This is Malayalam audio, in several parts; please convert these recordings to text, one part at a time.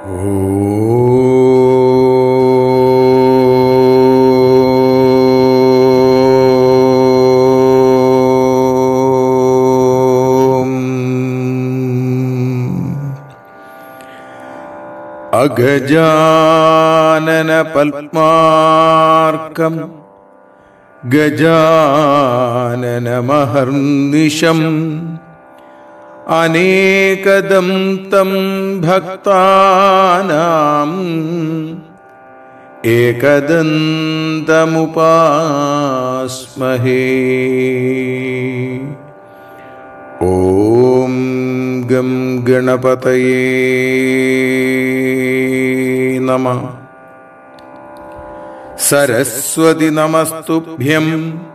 അഗജാനന പത്മാർക്കം ഗജാനനമഹർനിശം അനേകദം തം ഭക്താനാം ഏകദന്തമുപാസ്മഹേ ഓം ഗം ഗണപതയേ നമ സരസ്വതി നമസ്തുഭ്യം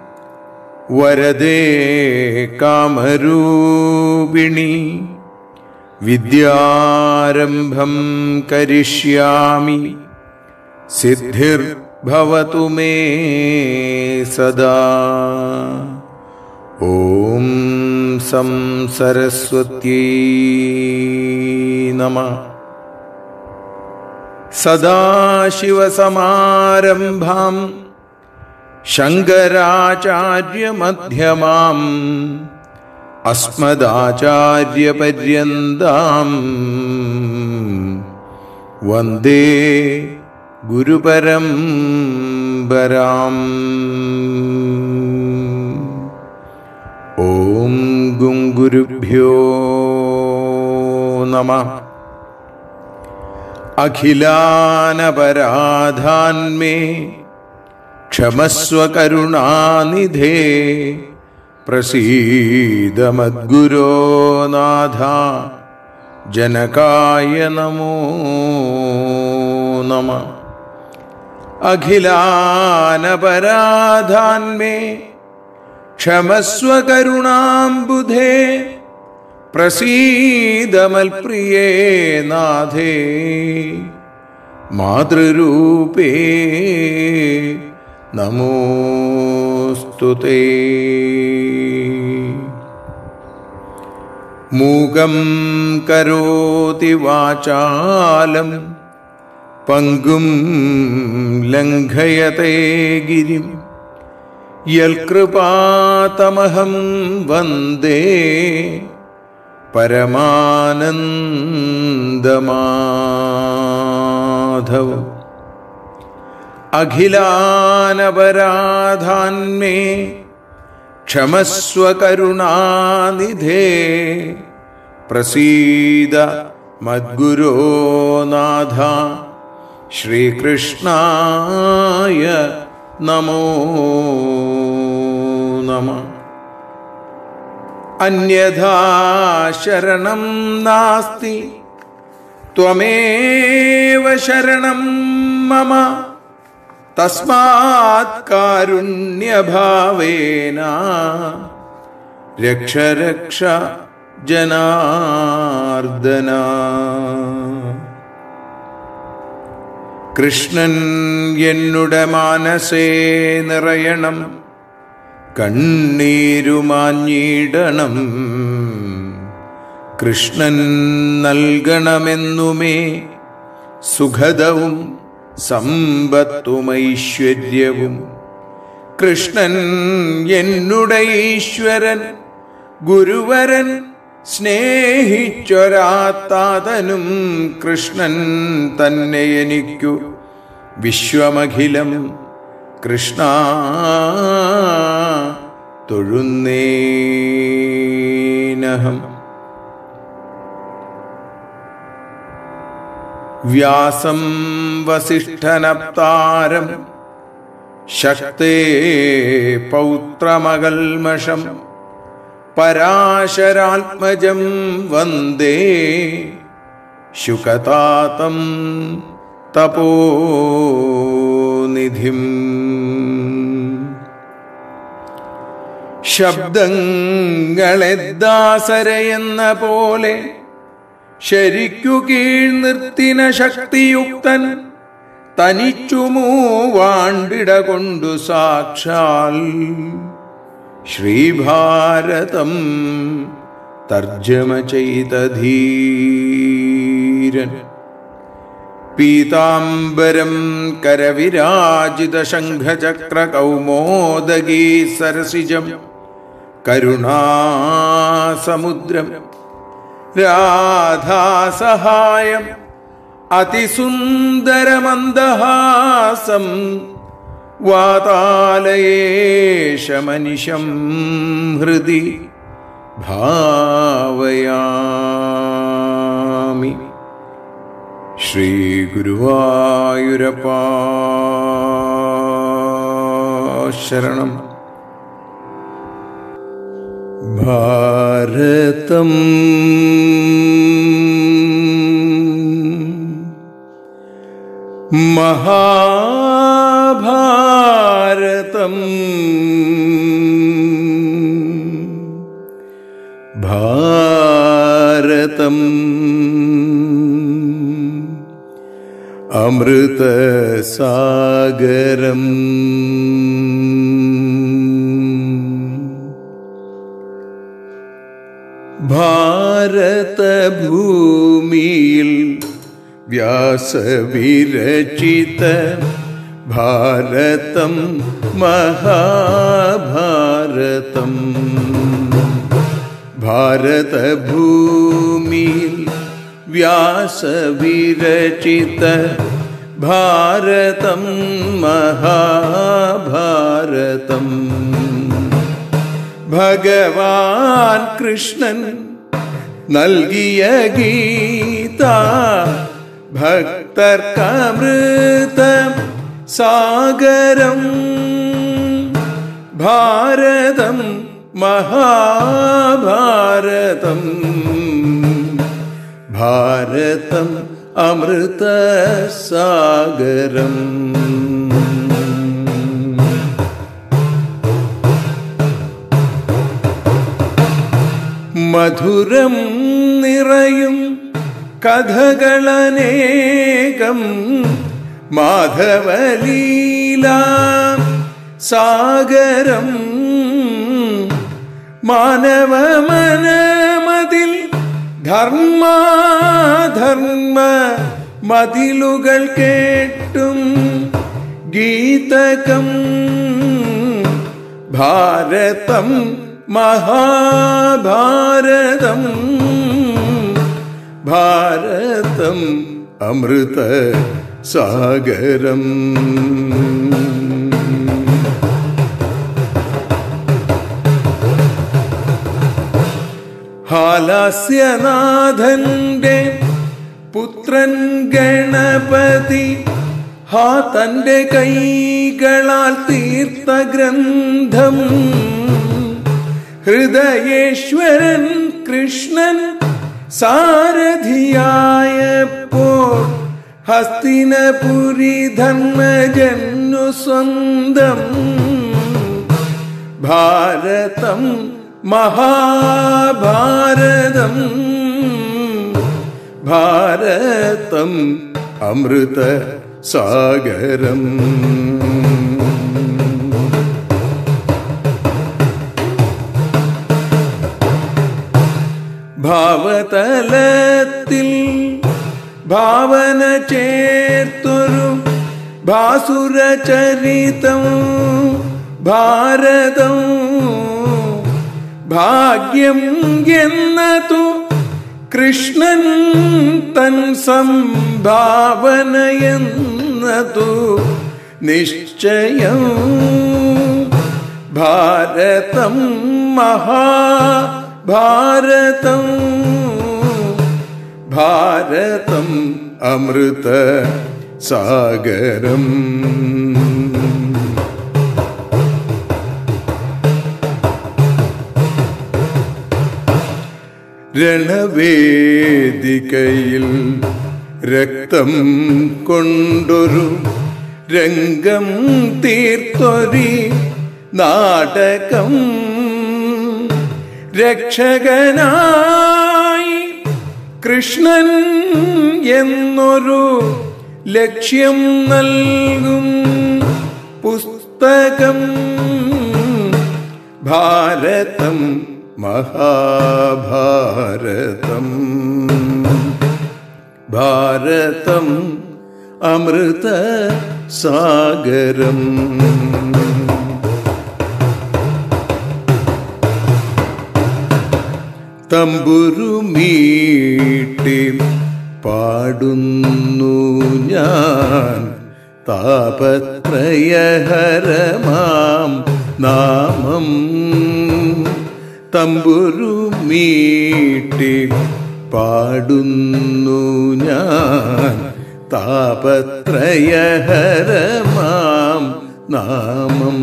വരദേ കാമരൂപിണി വിദ്യാരംഭം കരിഷ്യാമി സിദ്ധിർഭവതു മേ സദാ ഓം സം സരസ്വത്യൈ നമ സദാശിവസമാരംഭാം ശങ്കരാചാര്യമധ്യമാം അസ്മദാചാര്യപര്യന്താം വന്ദേ ഗുരുപരംപരാം ഓം ഗുങ്കുരുഭ്യോ നമ അഖിലാനപരാധാന്മേ ക്ഷമസ്വ കരുണാനിധേ പ്രസീദമദ്ഗുരോ നാഥ ജനകായ നമോ നമ അഖിലാനപരാധാന്മേ ക്ഷമസ്വ കരുണാംബുധേ പ്രസീദമൽപ്രിയേ നാഥേ മാതൃരൂപേ നമോസ്തുതേ മൂകം കരോതി വാചാലം പങ്കും ലംഘയത്തെ ഗിരിം യൽകൃപാതമഹം വന്ദേ പരമാനന്ദമാധവം അഖിലാനപരാധാന്മേ ക്ഷമസ്വ കരുണാനിധേ പ്രസീദ മദ്ഗുരോ നാഥ ശ്രീകൃഷ്ണായ നമോ നമ അന്യഥാ ശരണം നാസ്തി ത്വമേവ ശരണം മമ തസ്മാത് കാരുണ്യഭാവേന രക്ഷ രക്ഷ ജനാർദ്ദന കൃഷ്ണൻ എന്നുടെ മാനസേ നിറയണം കണ്ണീരുമാഞ്ഞിടണം കൃഷ്ണൻ നൽകണമെന്നുമേ സുഖദവും സമ്പത്തുമൈശ്വര്യവും കൃഷ്ണൻ എന്നുടെ ഈശ്വരൻ ഗുരുവരൻ സ്നേഹിച്ചൊരാത്താതനും കൃഷ്ണൻ തന്നെ എനിക്കു വിശ്വമഖിലം കൃഷ്ണ തൊഴുന്നേനഹം വ്യാസം വസിഷ്ഠനപ്താരം ശക്തേ പൗത്രമകൽമഷം പരാശരാത്മജം വന്ദേ ശുകതാതം തപോനിധിം ശബ്ദങ്ങളെ ദാസരയെന്ന പോലെ ശരിക്കു കീഴ് നിർത്തിന ശക്തിയുക്തൻ തനിച്ചു മൂവാണ്ടിട കൊണ്ടു സാക്ഷാൽ ശ്രീഭാരതം തർജ്ജമ ചെയ്ത ധീരൻ പീതാംബരം കരവിരാജിതശംഖചക്രകൗമോദഗീ സരസിജം കരുണാസമുദ്രം രാധാസഹായം അതിസുന്ദരമന്ദഹാസം വാതാലയേശമനിശം ഹൃദി ഭാവയാമി ശ്രീഗുരുവായൂരപ്പാ ശരണം ഭാരതം മഹാഭാരതം ഭാരതം അമൃതസാഗരം ഭാരതഭൂമിയിൽ വ്യാസവിരചിത ഭാരതം മഹാഭാരതം ഭാരതഭൂമിയിൽ വ്യാസവിരചിത ഭാരതം മഹാഭാരതം ഭഗവാൻ കൃഷ്ണൻ നൽകിയ ഗീത ഭക്തർക്കമൃത സാഗരം ഭാരതം മഹാഭാരതം ഭാരതം അമൃത സാഗരം മധുരം നിറയും കഥകളനേകം മാധവലീല സാഗരം മാനവ മനമതിൽ ധർമാധർമ്മ മതിലുകൾ കേട്ടും ഗീതകം ഭാരതം മഹാഭാരതം ഭാരതം അമൃത സാഗരം ഹാലാസ്യനാഥന്റെ പുത്രൻ ഗണപതി ഹാ തന്റെ കൈകളാൽ തീർത്ത ഗ്രന്ഥം ഹൃദയേശ്വരൻ കൃഷ്ണൻ സാരഥിയായപ്പോൾ ഹസ്തിനപുരി ധർമ്മജന്നു സ്വന്തം ഭാരതം മഹാഭാരതം ഭാരതം അമൃത സാഗരം ഭാവതലത്തിൽ ഭാവന ചേർത്തൊരു ഭാസുരചരിതം ഭാരതം ഭാഗ്യം എന്നതു കൃഷ്ണൻ തൻ സംഭാവനയെന്നതു നിശ്ചയം ഭാരതം മഹാഭാരതം ഭാരതം അമൃത സാഗരം രണവേദികയിൽ രക്തം കൊണ്ടൊരു രംഗം തീർത്തൊരി നാടകം രക്ഷകനായി കൃഷ്ണൻ എന്നൊരു ലക്ഷ്യം നൽകും പുസ്തകം ഭാരതം മഹാഭാരതം ഭാരതം അമൃത സാഗരം തമ്പുരുമീട്ടി പാടുന്നു ഞാൻ താപത്രയഹരമാം നാമം തമ്പുരുമീട്ടി പാടുന്നു ഞാൻ താപത്രയഹരമാം നാമം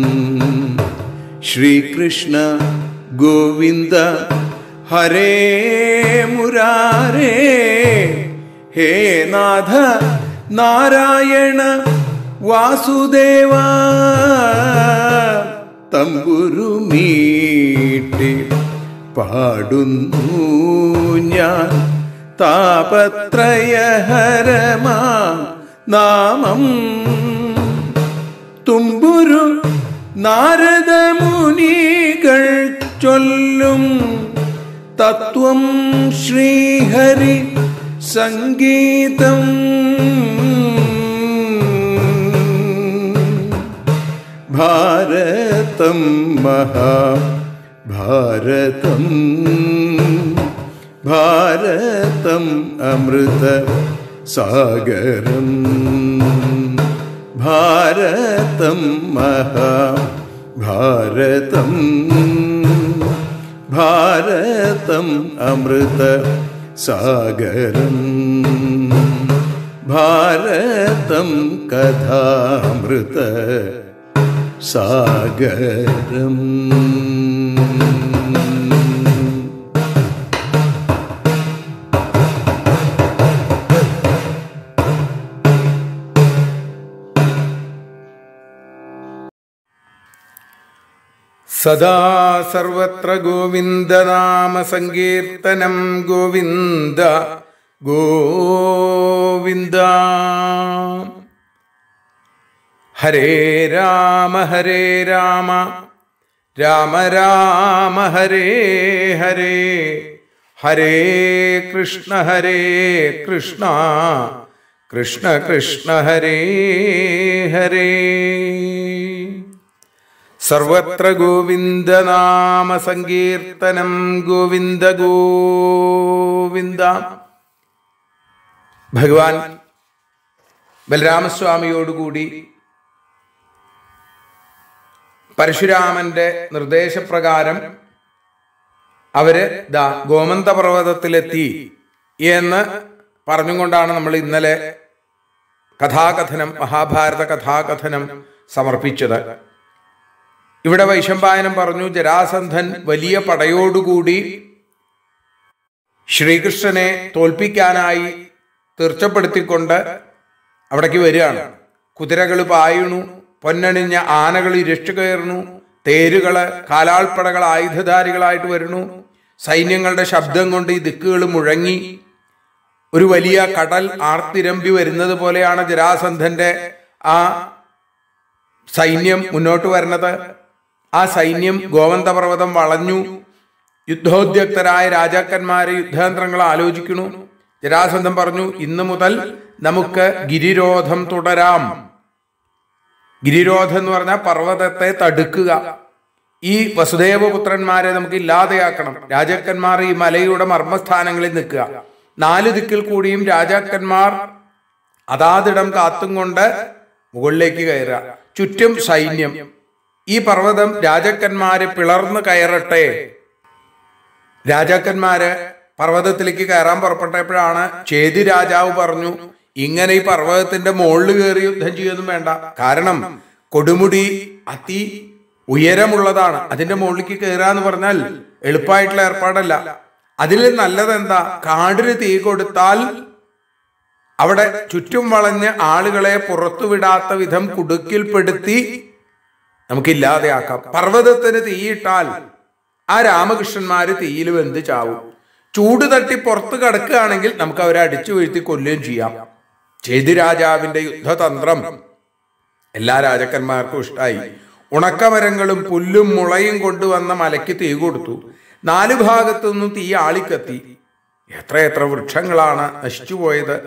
ശ്രീകൃഷ്ണ ഗോവിന്ദ ഹരേ മുരാരേ ഹേ നാഥ നാരായണ വാസുദേവ തമ്പുരുമീട്ടി പാടുന്നു ഞാൻ താപത്രയഹരമാ നാമം തുമ്പുരു നാരദമുനികൾ ചൊല്ലും തത്വം ശ്രീഹരി സംഗീതം ഭാരതം മഹാഭാരതം ഭാരതം അമൃത സാഗരം ഭാരതം മഹാഭാരതം ഭാരതം അമൃത സാഗരം ഭാരതം കഥാമൃത സാഗരം സദാ സർവത്ര ഗോവിന്ദനാമ സങ്കീർത്തനം ഗോവിന്ദ ഗോവിന്ദ ഹരേ രാമ ഹരേ രാമ രാമ രാമ ഹരേ ഹരേ ഹരേ കൃഷ്ണ ഹരേ കൃഷ്ണ കൃഷ്ണ കൃഷ്ണ ഹരേ ഹരേ സർവത്ര ഗോവിന്ദനാമ സങ്കീർത്തനം ഗോവിന്ദ ഗോവിന്ദ ഭഗവാൻ ബലരാമസ്വാമിയോടുകൂടി പരശുരാമന്റെ നിർദ്ദേശപ്രകാരം അവര് ദാ ഗോമന്ത പർവ്വതത്തിലെത്തി എന്ന് പറഞ്ഞുകൊണ്ടാണ് നമ്മൾ ഇന്നലെ കഥാകഥനം മഹാഭാരത കഥാകഥനം സമർപ്പിച്ചത് ഇവിടെ വൈശമ്പായനം പറഞ്ഞു ജരാസന്ധൻ വലിയ പടയോടുകൂടി ശ്രീകൃഷ്ണനെ തോൽപ്പിക്കാനായി തീർച്ചപ്പെടുത്തിക്കൊണ്ട് അവിടേക്ക് വരികയാണ് കുതിരകൾ പായണു പൊന്നണിഞ്ഞ ആനകൾ ഇരച്ചു കയറുന്നു തേരുകള് കാലാൾപ്പടകൾ ആയുധധാരികളായിട്ട് വരുന്നു സൈന്യങ്ങളുടെ ശബ്ദം കൊണ്ട് ഈ ദിക്കുകൾ മുഴങ്ങി ഒരു വലിയ കടൽ ആർത്തിരമ്പി വരുന്നത് പോലെയാണ് ജരാസന്ധന്റെ ആ സൈന്യം മുന്നോട്ട് വരുന്നത് ആ സൈന്യം ഗോവന്തപർവ്വതം വളഞ്ഞു യുദ്ധോദ്യക്തരായ രാജാക്കന്മാര് യുദ്ധതന്ത്രങ്ങൾ ആലോചിക്കണു ജരാസന്ധം പറഞ്ഞു ഇന്നു മുതൽ നമുക്ക് ഗിരിരോധം തുടരാം ഗിരിരോധം എന്ന് പറഞ്ഞാൽ പർവ്വതത്തെ തടുക്കുക ഈ വസുദേവപുത്രന്മാരെ നമുക്ക് ഇല്ലാതെയാക്കണം രാജാക്കന്മാർ ഈ മലയുടെ മർമ്മസ്ഥാനങ്ങളിൽ നിൽക്കുക നാല് ദിക്കിൽ കൂടിയും രാജാക്കന്മാർ അതാതിടം കാത്തും കൊണ്ട് മുകളിലേക്ക് കയറുക ചുറ്റും സൈന്യം ഈ പർവ്വതം രാജാക്കന്മാര് പിളർന്ന് കയറട്ടെ രാജാക്കന്മാര് പർവ്വതത്തിലേക്ക് കയറാൻ പുറപ്പെട്ടപ്പോഴാണ് ചേതി രാജാവ് പറഞ്ഞു ഇങ്ങനെ ഈ പർവ്വതത്തിന്റെ മുകളിൽ കയറി യുദ്ധം ചെയ്യൊന്നും വേണ്ട കാരണം കൊടുമുടി അതി ഉയരമുള്ളതാണ് അതിന്റെ മുകളിലേക്ക് കയറുക എന്ന് പറഞ്ഞാൽ എളുപ്പമായിട്ടുള്ള ഏർപ്പാടല്ല അതിൽ നല്ലത് എന്താ കാടിന് തീ കൊടുത്താൽ അവിടെ ചുറ്റും വളഞ്ഞ് ആളുകളെ പുറത്തുവിടാത്ത വിധം കുടുക്കിൽപ്പെടുത്തി നമുക്കില്ലാതെയാക്കാം പർവ്വതത്തിന് തീയിട്ടാൽ ആ രാമകൃഷ്ണന്മാര് തീയിൽ വെന്ത് ചാവും ചൂട് തട്ടി പുറത്ത് കിടക്കുകയാണെങ്കിൽ നമുക്ക് അവരെ അടിച്ചു വീഴ്ത്തി കൊല്ലുകയും ചെയ്യാം ചേതി രാജാവിന്റെ യുദ്ധതന്ത്രം എല്ലാ രാജാക്കന്മാർക്കും ഇഷ്ടായി ഉണക്കമരങ്ങളും പുല്ലും മുളയും കൊണ്ടുവന്ന മലയ്ക്ക് തീ കൊടുത്തു നാലു ഭാഗത്തു നിന്നും തീ ആളിക്കത്തി എത്ര എത്ര വൃക്ഷങ്ങളാണ് നശിച്ചുപോയത്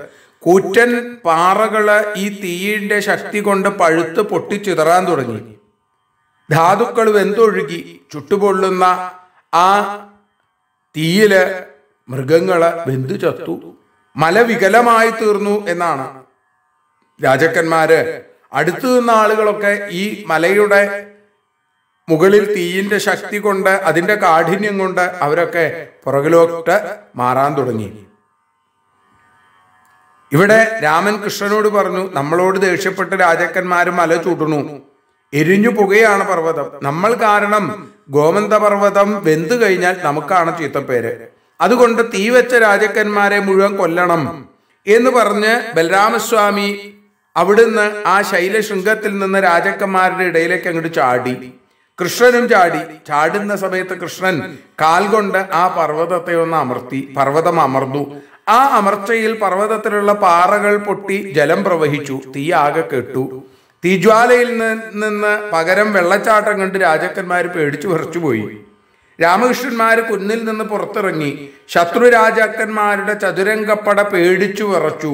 കൂറ്റൻ പാറകള് ഈ തീയിന്റെ ശക്തി കൊണ്ട് പഴുത്ത് പൊട്ടിച്ചിതറാൻ തുടങ്ങി ധാതുക്കൾ വെന്തൊഴുകി ചുട്ടുപൊള്ളുന്ന ആ തീയില് മൃഗങ്ങള് വെന്തു ചത്തു മല വികലമായി തീർന്നു എന്നാണ് രാജാക്കന്മാര് അടുത്തു നിന്ന ആളുകളൊക്കെ ഈ മലയുടെ മുകളിൽ തീയിന്റെ ശക്തി കൊണ്ട് അതിന്റെ കാഠിന്യം കൊണ്ട് അവരൊക്കെ പുറകിലോട്ട് മാറാൻ തുടങ്ങി ഇവിടെ രാമൻ കൃഷ്ണനോട് പറഞ്ഞു നമ്മളോട് ദേഷ്യപ്പെട്ട് രാജാക്കന്മാര് മല ചൂടുന്നു എരിഞ്ഞു പുകയാണ് പർവ്വതം നമ്മൾ കാരണം ഗോമന്ത പർവ്വതം വെന്തു കഴിഞ്ഞാൽ നമുക്കാണ് ചീത്തപ്പേര് അതുകൊണ്ട് തീ വെച്ച രാജാക്കന്മാരെ മുഴുവൻ കൊല്ലണം എന്ന് പറഞ്ഞ് ബലരാമസ്വാമി അവിടുന്ന് ആ ശൈലശൃംഗത്തിൽ നിന്ന് രാജാക്കന്മാരുടെ ഇടയിലേക്ക് അങ്ങോട്ട് ചാടി കൃഷ്ണനും ചാടി ചാടുന്ന സമയത്ത് കൃഷ്ണൻ കാൽ കൊണ്ട് ആ പർവ്വതത്തെ ഒന്ന് അമർത്തി പർവ്വതം അമർന്നു ആ അമർച്ചയിൽ പർവ്വതത്തിലുള്ള പാറകൾ പൊട്ടി ജലം പ്രവഹിച്ചു തീ ആകെ കെട്ടു തീജ്വാലയിൽ നി- നിന്ന് പകരം വെള്ളച്ചാട്ടം കണ്ട് രാജാക്കന്മാർ പേടിച്ചു വിറച്ചുപോയി രാമകൃഷ്ണന്മാര് കുന്നിൽ നിന്ന് പുറത്തിറങ്ങി ശത്രു രാജാക്കന്മാരുടെ ചതുരംഗപ്പട പേടിച്ചു വിറച്ചു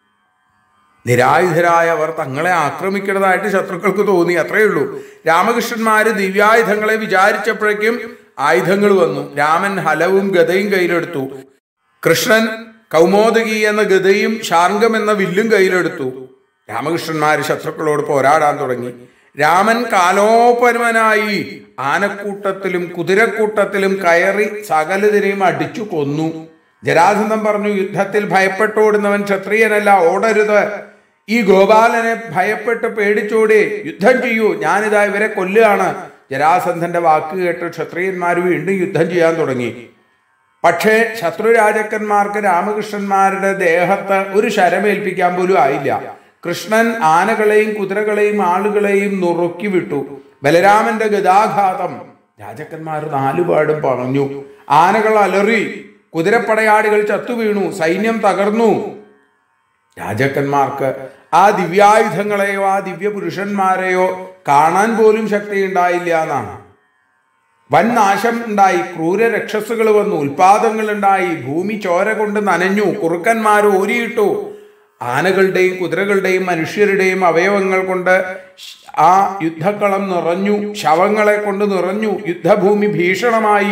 നിരായുധരായ അവർ തങ്ങളെ ആക്രമിക്കുന്നതായിട്ട് ശത്രുക്കൾക്ക് തോന്നി അത്രയേ ഉള്ളൂ രാമകൃഷ്ണന്മാര് ദിവ്യായുധങ്ങളെ വിചാരിച്ചപ്പോഴേക്കും ആയുധങ്ങൾ വന്നു രാമൻ ഹലവും ഗതയും കയ്യിലെടുത്തു കൃഷ്ണൻ കൗമോദകി എന്ന ഗതയും ശാർങ്കം എന്ന വില്ലും കയ്യിലെടുത്തു രാമകൃഷ്ണന്മാര് ശത്രുക്കളോട് പോരാടാൻ തുടങ്ങി രാമൻ കാലോപരമനായി ആനക്കൂട്ടത്തിലും കുതിരക്കൂട്ടത്തിലും കയറി സകലതിനെയും അടിച്ചു കൊന്നു ജരാസന്ധം പറഞ്ഞു യുദ്ധത്തിൽ ഭയപ്പെട്ടോടുന്നവൻ ക്ഷത്രിയനല്ല ഓടരുത് ഈ ഗോപാലനെ ഭയപ്പെട്ട് പേടിച്ചോടി യുദ്ധം ചെയ്യൂ ഞാനിതാ ഇവരെ കൊല്ലുകയാണ് ജരാസന്ധന്റെ വാക്ക് കേട്ട് ക്ഷത്രിയന്മാർ വീണ്ടും യുദ്ധം ചെയ്യാൻ തുടങ്ങി പക്ഷേ ശത്രു രാജാക്കന്മാർക്ക് രാമകൃഷ്ണന്മാരുടെ ദേഹത്ത് ഒരു ശരമേൽപ്പിക്കാൻ പോലും ആയില്ല കൃഷ്ണൻ ആനകളെയും കുതിരകളെയും ആളുകളെയും നുറുക്കി വിട്ടു ബലരാമന്റെ ഗതാഘാതം രാജാക്കന്മാർ നാലുപാടും പറഞ്ഞു ആനകൾ അലറി കുതിരപ്പടയാളികൾ ചത്തുവീണു സൈന്യം തകർന്നു രാജാക്കന്മാർക്ക് ആ ദിവ്യായുധങ്ങളെയോ ആ ദിവ്യ പുരുഷന്മാരെയോ കാണാൻ പോലും ശക്തി ഉണ്ടായില്ല എന്നാണ് വൻ നാശം ഉണ്ടായി ക്രൂര രക്ഷസുകൾ വന്നു ഉൽപാദങ്ങൾ ഉണ്ടായി ഭൂമി ചോര കൊണ്ട് നനഞ്ഞു കുറുക്കന്മാർ ഓരിയിട്ടു ആനകളുടെയും കുതിരകളുടെയും മനുഷ്യരുടെയും അവയവങ്ങൾ കൊണ്ട് ആ യുദ്ധക്കളം നിറഞ്ഞു ശവങ്ങളെ കൊണ്ട് നിറഞ്ഞു യുദ്ധഭൂമി ഭീഷണമായി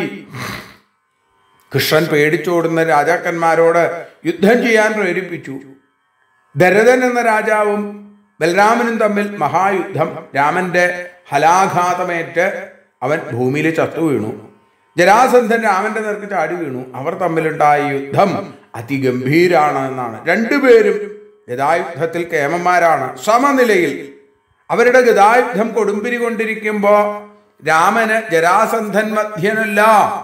കൃഷ്ണൻ പേടിച്ചോടുന്ന രാജാക്കന്മാരോട് യുദ്ധം ചെയ്യാൻ പ്രേരിപ്പിച്ചു ദരതൻ എന്ന രാജാവും ബലരാമനും തമ്മിൽ മഹായുദ്ധം രാമന്റെ ഹലാഘാതമേറ്റ് അവൻ ഭൂമിയിൽ ചത്തു വീണു ജരാസന്ധൻ രാമന്റെ നേർക്ക് ചാടി വീണു അവർ തമ്മിലുണ്ടായ യുദ്ധം അതിഗംഭീരാണ് എന്നാണ് രണ്ടുപേരും ഗതായുദ്ധത്തിൽ കേമന്മാരാണ് സമനിലയിൽ അവരുടെ ഗതായുദ്ധം കൊടുമ്പിരി കൊണ്ടിരിക്കുമ്പോ രാമന് ജരാസന്ധൻ മധ്യനല്ല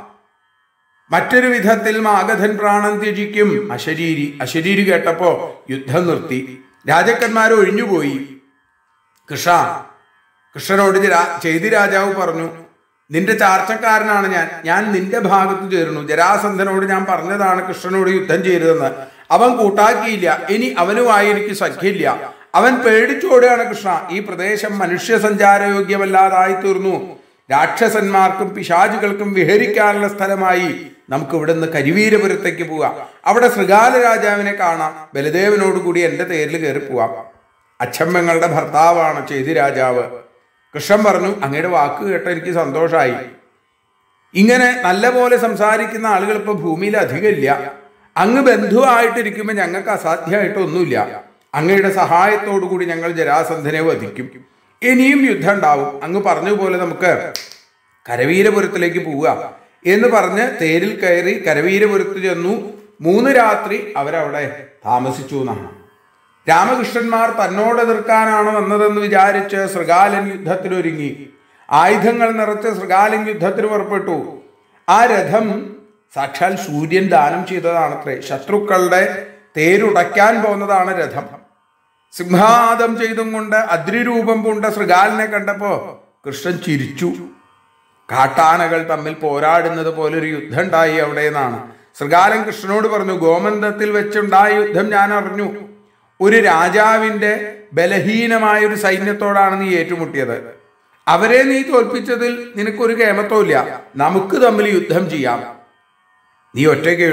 മറ്റൊരു വിധത്തിൽ മാഗധൻ പ്രാണൻ ത്യജിക്കും അശരീരി അശരീരി കേട്ടപ്പോ യുദ്ധം നിർത്തി രാജാക്കന്മാർ ഒഴിഞ്ഞുപോയി കൃഷ്ണ കൃഷ്ണനോട് ജരാ- ചെയ്തി രാജാവ് പറഞ്ഞു നിന്റെ ചാർച്ചക്കാരനാണ് ഞാൻ ഞാൻ നിന്റെ ഭാഗത്ത് ചേർന്നു ജരാസന്ധനോട് ഞാൻ പറഞ്ഞതാണ് കൃഷ്ണനോട് യുദ്ധം ചെയ്തതെന്ന് അവൻ കൂട്ടാക്കിയില്ല ഇനി അവനുമായി എനിക്ക് സഖ്യമില്ല അവൻ പേടിച്ചോടുകയാണ് കൃഷ്ണ ഈ പ്രദേശം മനുഷ്യ സഞ്ചാരയോഗ്യമല്ലാതായി തീർന്നു രാക്ഷസന്മാർക്കും പിശാചുകൾക്കും വിഹരിക്കാനുള്ള സ്ഥലമായി നമുക്ക് ഇവിടുന്ന് കരിവീരപുരത്തേക്ക് പോവാം അവിടെ ശൃഗാല രാജാവിനെ കാണാം ബലദേവനോട് കൂടി എന്റെ തേരിൽ കയറി പോവാം അച്ഛമ്മങ്ങളുടെ ഭർത്താവാണ് ചെയ്തി രാജാവ് കൃഷ്ണൻ പറഞ്ഞു അങ്ങയുടെ വാക്ക് കേട്ട എനിക്ക് സന്തോഷമായി ഇങ്ങനെ നല്ല പോലെ സംസാരിക്കുന്ന ആളുകൾ ഇപ്പൊ ഭൂമിയിൽ അധികമില്ല അങ്ങ് ബന്ധുവായിട്ടിരിക്കുമ്പോൾ ഞങ്ങൾക്ക് അസാധ്യമായിട്ടൊന്നുമില്ല അങ്ങയുടെ സഹായത്തോടു കൂടി ഞങ്ങൾ ജരാസന്ധനെ വധിക്കും ഇനിയും യുദ്ധം ഉണ്ടാവും അങ്ങ് പറഞ്ഞ പോലെ നമുക്ക് കരവീരപുരത്തിലേക്ക് പോവുക എന്ന് പറഞ്ഞ് തേരിൽ കയറി കരവീരപുരത്ത് ചെന്നു മൂന്ന് രാത്രി അവരവിടെ താമസിച്ചു എന്നാണ് രാമകൃഷ്ണന്മാർ തന്നോട് എതിർക്കാനാണ് വന്നതെന്ന് വിചാരിച്ച് ശൃഗാലൻ യുദ്ധത്തിനൊരുങ്ങി ആയുധങ്ങൾ നിറച്ച് ശൃഗാലൻ യുദ്ധത്തിന് പുറപ്പെട്ടു ആ രഥം സാക്ഷാൽ സൂര്യൻ ദാനം ചെയ്തതാണത്രേ ശത്രുക്കളുടെ തേരുടയ്ക്കാൻ പോകുന്നതാണ് രഥം സിംഹാദം ചെയ്തും കൊണ്ട് അദ്രിരൂപം പൂണ്ട ശൃഗാലിനെ കണ്ടപ്പോ കൃഷ്ണൻ ചിരിച്ചു കാട്ടാനകൾ തമ്മിൽ പോരാടുന്നത് പോലെ ഒരു യുദ്ധം ഉണ്ടായി അവിടെ നിന്നാണ് ശൃഗാലൻ കൃഷ്ണനോട് പറഞ്ഞു ഗോമന്തത്തിൽ വെച്ചുണ്ടായ യുദ്ധം ഞാൻ അറിഞ്ഞു ഒരു രാജാവിന്റെ ബലഹീനമായ ഒരു സൈന്യത്തോടാണ് നീ ഏറ്റുമുട്ടിയത് അവരെ നീ തോൽപ്പിച്ചതിൽ നിനക്കൊരു കേമത്വമില്ല നമുക്ക് തമ്മിൽ യുദ്ധം ചെയ്യാം നീ ഒറ്റയ്ക്കേ ഉള്ളൂ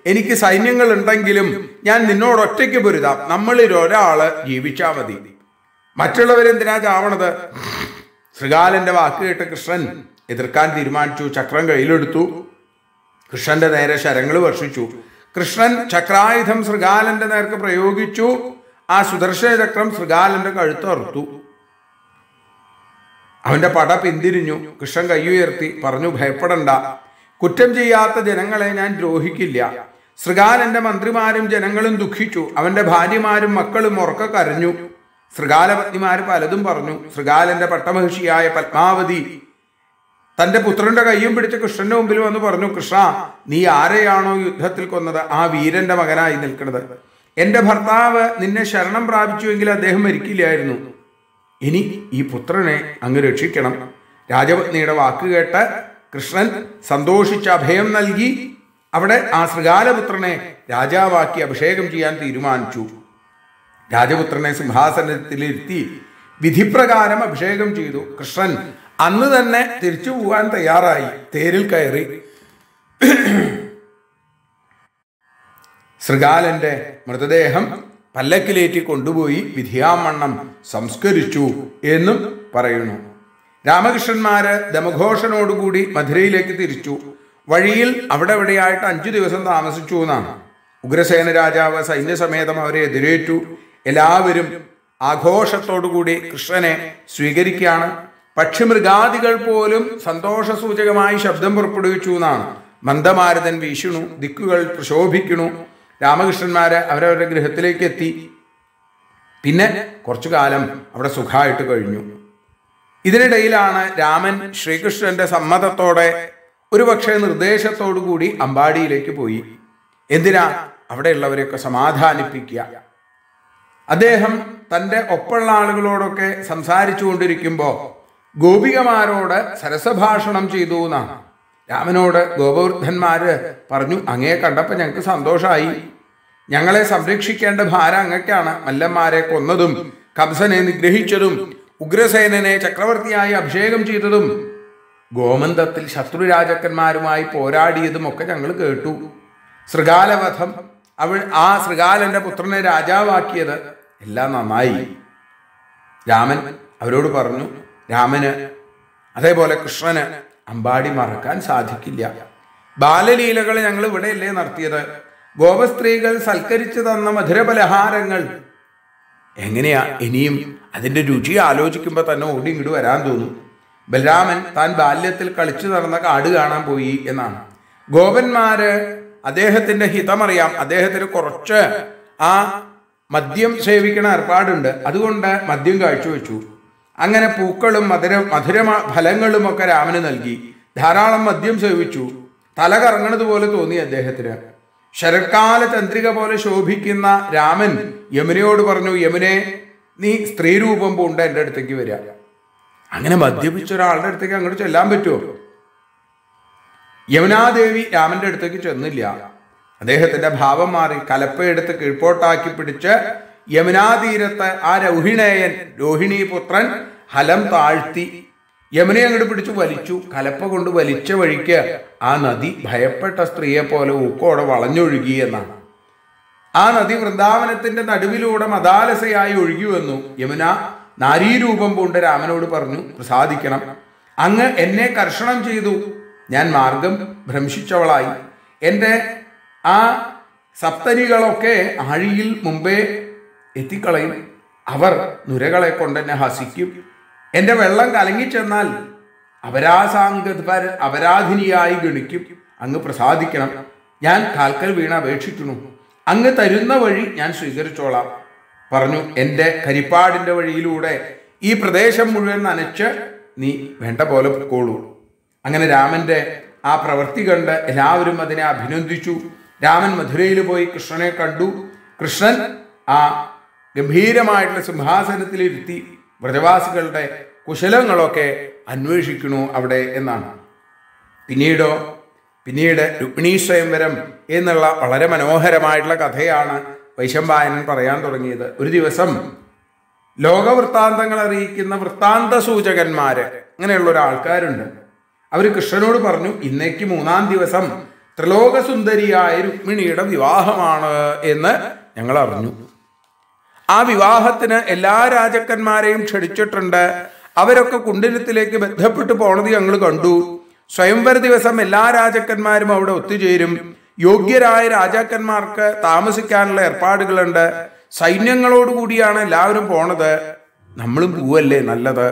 എനിക്ക് സൈന്യങ്ങൾ ഉണ്ടെങ്കിലും ഞാൻ നിന്നോട് ഒറ്റയ്ക്ക് പൊരുതാം നമ്മളിൽ ഒരാള് ജീവിച്ചാ മതി മറ്റുള്ളവരെന്തിനാ ചാവണത് ശ്രീകാലന്റെ വാക്ക് കേട്ട് കൃഷ്ണൻ എതിർക്കാൻ തീരുമാനിച്ചു ചക്രം കയ്യിലെടുത്തു കൃഷ്ണന്റെ നേരെ ശരങ്ങൾ വർഷിച്ചു കൃഷ്ണൻ ചക്രായുധം ശൃഗാലന്റെ നേർക്ക് പ്രയോഗിച്ചു ആ സുദർശന ചക്രം ശൃഗാലന്റെ കഴുത്ത് അറുത്തു അവന്റെ പട പിന്തിരിഞ്ഞു കൃഷ്ണൻ കൈയുയർത്തി പറഞ്ഞു ഭയപ്പെടണ്ട കുറ്റം ചെയ്യാത്ത ജനങ്ങളെ ഞാൻ ദ്രോഹിക്കില്ല ശൃഗാലന്റെ മന്ത്രിമാരും ജനങ്ങളും ദുഃഖിച്ചു അവന്റെ ഭാര്യമാരും മക്കളും ഉറക്ക കരഞ്ഞു ശൃഗാലപത്നിമാര് പലതും പറഞ്ഞു ശൃഗാലന്റെ പട്ടമഹിഷിയായ പത്മാവതി തന്റെ പുത്രന്റെ കയ്യും പിടിച്ച് കൃഷ്ണന്റെ മുമ്പിൽ വന്ന് പറഞ്ഞു കൃഷ്ണ നീ ആരെയാണോ യുദ്ധത്തിൽ കൊന്നത് ആ വീരന്റെ മകനായി നിൽക്കുന്നത് എന്റെ ഭർത്താവ് നിന്നെ ശരണം പ്രാപിച്ചുവെങ്കിൽ അദ്ദേഹം മരിക്കില്ലായിരുന്നു ഇനി ഈ പുത്രനെ അങ്ങ് രക്ഷിക്കണം രാജപത്നിയുടെ വാക്ക് കേട്ട് കൃഷ്ണൻ സന്തോഷിച്ച് അഭയം നൽകി അവിടെ ആ ശൃഗാലപുത്രനെ രാജാവാക്കി അഭിഷേകം ചെയ്യാൻ തീരുമാനിച്ചു രാജപുത്രനെ സിംഹാസനത്തിലിരുത്തി വിധിപ്രകാരം അഭിഷേകം ചെയ്തു കൃഷ്ണൻ അന്ന് തന്നെ തിരിച്ചു പോകാൻ തയ്യാറായി തേരിൽ കയറി ശൃഗാലന്റെ മൃതദേഹം പല്ലക്കിലേറ്റി കൊണ്ടുപോയി വിധിയാമണ്ണം സംസ്കരിച്ചു എന്നും പറയുന്നു രാമകൃഷ്ണന്മാര് ദമഘോഷനോടുകൂടി മധുരയിലേക്ക് തിരിച്ചു വഴിയിൽ അവിടെ എവിടെയായിട്ട് അഞ്ചു ദിവസം താമസിച്ചു എന്നാണ് ഉഗ്രസേന രാജാവ് സൈന്യസമേതം അവരെ എതിരേറ്റു എല്ലാവരും ആഘോഷത്തോടുകൂടി കൃഷ്ണനെ സ്വീകരിക്കുകയാണ് പക്ഷിമൃഗാദികൾ പോലും സന്തോഷസൂചകമായി ശബ്ദം പുറപ്പെടുവിച്ചു എന്നാണ് മന്ദമാരുതൻ വീശുണു ദിക്കുകൾ പ്രശോഭിക്കണു രാമകൃഷ്ണന്മാര് അവരവരുടെ ഗൃഹത്തിലേക്ക് എത്തി പിന്നെ കുറച്ചു കാലം അവിടെ സുഖമായിട്ട് കഴിഞ്ഞു ഇതിനിടയിലാണ് രാമൻ ശ്രീകൃഷ്ണന്റെ സമ്മതത്തോടെ ഒരുപക്ഷെ നിർദ്ദേശത്തോടു കൂടി അമ്പാടിയിലേക്ക് പോയി എന്തിനാ അവിടെയുള്ളവരെയൊക്കെ സമാധാനിപ്പിക്കുക അദ്ദേഹം തൻ്റെ ഒപ്പമുള്ള ആളുകളോടൊക്കെ സംസാരിച്ചു കൊണ്ടിരിക്കുമ്പോൾ ഗോപികമാരോട് സരസഭാഷണം ചെയ്തു എന്നാണ് രാമനോട് ഗോപവൃദ്ധന്മാര് പറഞ്ഞു അങ്ങേ കണ്ടപ്പോൾ ഞങ്ങൾക്ക് സന്തോഷമായി ഞങ്ങളെ സംരക്ഷിക്കേണ്ട ഭാരം അങ്ങക്കാണ് മല്ലന്മാരെ കൊന്നതും കംസനെ നിഗ്രഹിച്ചതും ഉഗ്രസേനനെ ചക്രവർത്തിയായി അഭിഷേകം ചെയ്തതും ഗോമന്തത്തിൽ ശത്രു രാജാക്കന്മാരുമായി പോരാടിയതും ഒക്കെ ഞങ്ങൾ കേട്ടു ശൃഗാലവധം അവൾ ആ ശൃഗാലന്റെ പുത്രനെ രാജാവാക്കിയത് എല്ലാം നന്നായി രാമൻ അവരോട് പറഞ്ഞു രാമന് അതേപോലെ കൃഷ്ണന് അമ്പാടി മറക്കാൻ സാധിക്കില്ല ബാലലീലകൾ ഞങ്ങൾ ഇവിടെയല്ലേ നടത്തിയത് ഗോപസ്ത്രീകൾ സൽക്കരിച്ചു തന്ന മധുരപലഹാരങ്ങൾ എങ്ങനെയാ ഇനിയും അതിന്റെ രുചി ആലോചിക്കുമ്പോൾ തന്നെ ഓടി ഇങ്ങോട്ട് വരാൻ തോന്നും ബലരാമൻ താൻ ബാല്യത്തിൽ കളിച്ചു നടന്ന കാട് കാണാൻ പോയി എന്നാണ് ഗോപന്മാര് അദ്ദേഹത്തിന്റെ ഹിതമറിയാം അദ്ദേഹത്തിന് കുറച്ച് ആ മദ്യം സേവിക്കണ ഏർപ്പാടുണ്ട് അതുകൊണ്ട് മദ്യം കാഴ്ചവെച്ചു അങ്ങനെ പൂക്കളും മധുര മധുര ഫലങ്ങളും ഒക്കെ രാമന് നൽകി ധാരാളം മദ്യം സേവിച്ചു തല കറങ്ങണത് പോലെ തോന്നി അദ്ദേഹത്തിന് ശരത്കാല ചന്ദ്രിക പോലെ ശോഭിക്കുന്ന രാമൻ യമുനയോട് പറഞ്ഞു യമുനെ നീ സ്ത്രീരൂപം പൂണ്ട് എൻ്റെ അടുത്തേക്ക് വരിക അങ്ങനെ മദ്യപിച്ച ഒരാളുടെ അടുത്തേക്ക് അങ്ങോട്ട് ചെല്ലാൻ പറ്റുമോ യമുനാദേവി രാമന്റെ അടുത്തേക്ക് ചെന്നില്ല അദ്ദേഹത്തിന്റെ ഭാവം മാറി കലപ്പയെടുത്ത് കീഴ്പോട്ടാക്കി പിടിച്ച് യമുനാതീരത്ത് ആ രൗഹിണേയൻ രോഹിണി പുത്രൻ ഹലം താഴ്ത്തി യമുനെ അങ്ങോട്ട് പിടിച്ചു വലിച്ചു കലപ്പ കൊണ്ട് വലിച്ച വഴിക്ക് ആ നദി ഭയപ്പെട്ട സ്ത്രീയെ പോലെ ഊക്കോടെ വളഞ്ഞൊഴുകി എന്നാണ് ആ നദി വൃന്ദാവനത്തിന്റെ നടുവിലൂടെ മദാലസയായി ഒഴുകി വന്നു യമുന നാരീരൂപം പൂണ്ട് രാമനോട് പറഞ്ഞു പ്രസാദിക്കണം അങ്ങ് എന്നെ കർഷണം ചെയ്തു ഞാൻ മാർഗം ഭ്രംശിച്ചവളായി എൻ്റെ ആ സപ്തരികളൊക്കെ ആഴിയിൽ മുമ്പേ എത്തിക്കളയും അവർ നുരകളെ കൊണ്ട് എന്നെ ഹസിക്കും എൻ്റെ വെള്ളം കലങ്ങിച്ചെന്നാൽ അപരാസാംഗ അപരാധിനിയായി ഗണിക്കും അങ്ങ് പ്രസാദിക്കണം ഞാൻ കാൽക്കൽ വീണ അപേക്ഷിക്കുന്നു അങ്ങ് തരുന്ന വഴി ഞാൻ സ്വീകരിച്ചോളാം പറഞ്ഞു എൻ്റെ കരിപ്പാടിൻ്റെ വഴിയിലൂടെ ഈ പ്രദേശം മുഴുവൻ നനച്ച് നീ വേണ്ട പോലെ പൊക്കോളൂ അങ്ങനെ രാമന്റെ ആ പ്രവൃത്തി കണ്ട് എല്ലാവരും അതിനെ അഭിനന്ദിച്ചു രാമൻ മധുരയിൽ പോയി കൃഷ്ണനെ കണ്ടു കൃഷ്ണൻ ആ ഗംഭീരമായിട്ടുള്ള സിംഹാസനത്തിലിരുത്തി വ്രജവാസികളുടെ കുശലങ്ങളൊക്കെ അന്വേഷിക്കണു അവിടെ എന്നാണ് പിന്നീടോ പിന്നീട് രുക്മിണീ സ്വയംവരം എന്നുള്ള വളരെ മനോഹരമായിട്ടുള്ള കഥയാണ് വൈശമ്പായനൻ പറയാൻ തുടങ്ങിയത് ഒരു ദിവസം ലോകവൃത്താന്തങ്ങൾ അറിയിക്കുന്ന വൃത്താന്ത സൂചകന്മാര് അങ്ങനെയുള്ള ഒരു ആൾക്കാരുണ്ട് അവർ കൃഷ്ണനോട് പറഞ്ഞു ഇന്നേക്ക് മൂന്നാം ദിവസം ത്രിലോകസുന്ദരിയായ രുക്മിണിയുടെ വിവാഹമാണ് എന്ന് ഞങ്ങൾ അറിഞ്ഞു ആ വിവാഹത്തിന് എല്ലാ രാജാക്കന്മാരെയും ക്ഷണിച്ചിട്ടുണ്ട് അവരൊക്കെ കുണ്ടിനത്തിലേക്ക് ബന്ധപ്പെട്ട് പോണത് ഞങ്ങൾ കണ്ടു സ്വയംവര ദിവസം എല്ലാ രാജാക്കന്മാരും അവിടെ ഒത്തുചേരും യോഗ്യരായ രാജാക്കന്മാർക്ക് താമസിക്കാനുള്ള ഏർപ്പാടുകളുണ്ട് സൈന്യങ്ങളോടുകൂടിയാണ് എല്ലാവരും പോണത് നമ്മളും പോവല്ലേ നല്ലത്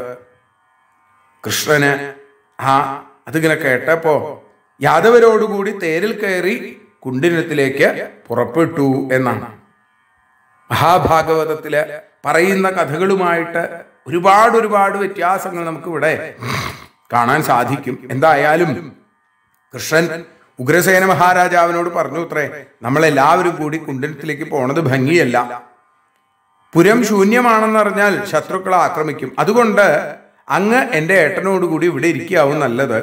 കൃഷ്ണന് ആ അതിങ്ങനെ കേട്ടപ്പോ യാദവരോടുകൂടി തേരിൽ കയറി കുണ്ടിനത്തിലേക്ക് പുറപ്പെട്ടു എന്നാണ് മഹാഭാഗവതത്തില് പറയുന്ന കഥകളുമായിട്ട് ഒരുപാട് ഒരുപാട് വ്യത്യാസങ്ങൾ നമുക്ക് ഇവിടെ കാണാൻ സാധിക്കും എന്തായാലും കൃഷ്ണൻ ഉഗ്രസേന മഹാരാജാവിനോട് പറഞ്ഞു അത്രേ നമ്മളെല്ലാവരും കൂടി കുണ്ടനത്തിലേക്ക് പോണത് ഭംഗിയല്ല പുരം ശൂന്യമാണെന്നറിഞ്ഞാൽ ശത്രുക്കളെ ആക്രമിക്കും അതുകൊണ്ട് അങ്ങ് എന്റെ ഏട്ടനോട് കൂടി ഇവിടെ ഇരിക്കാവും നല്ലത്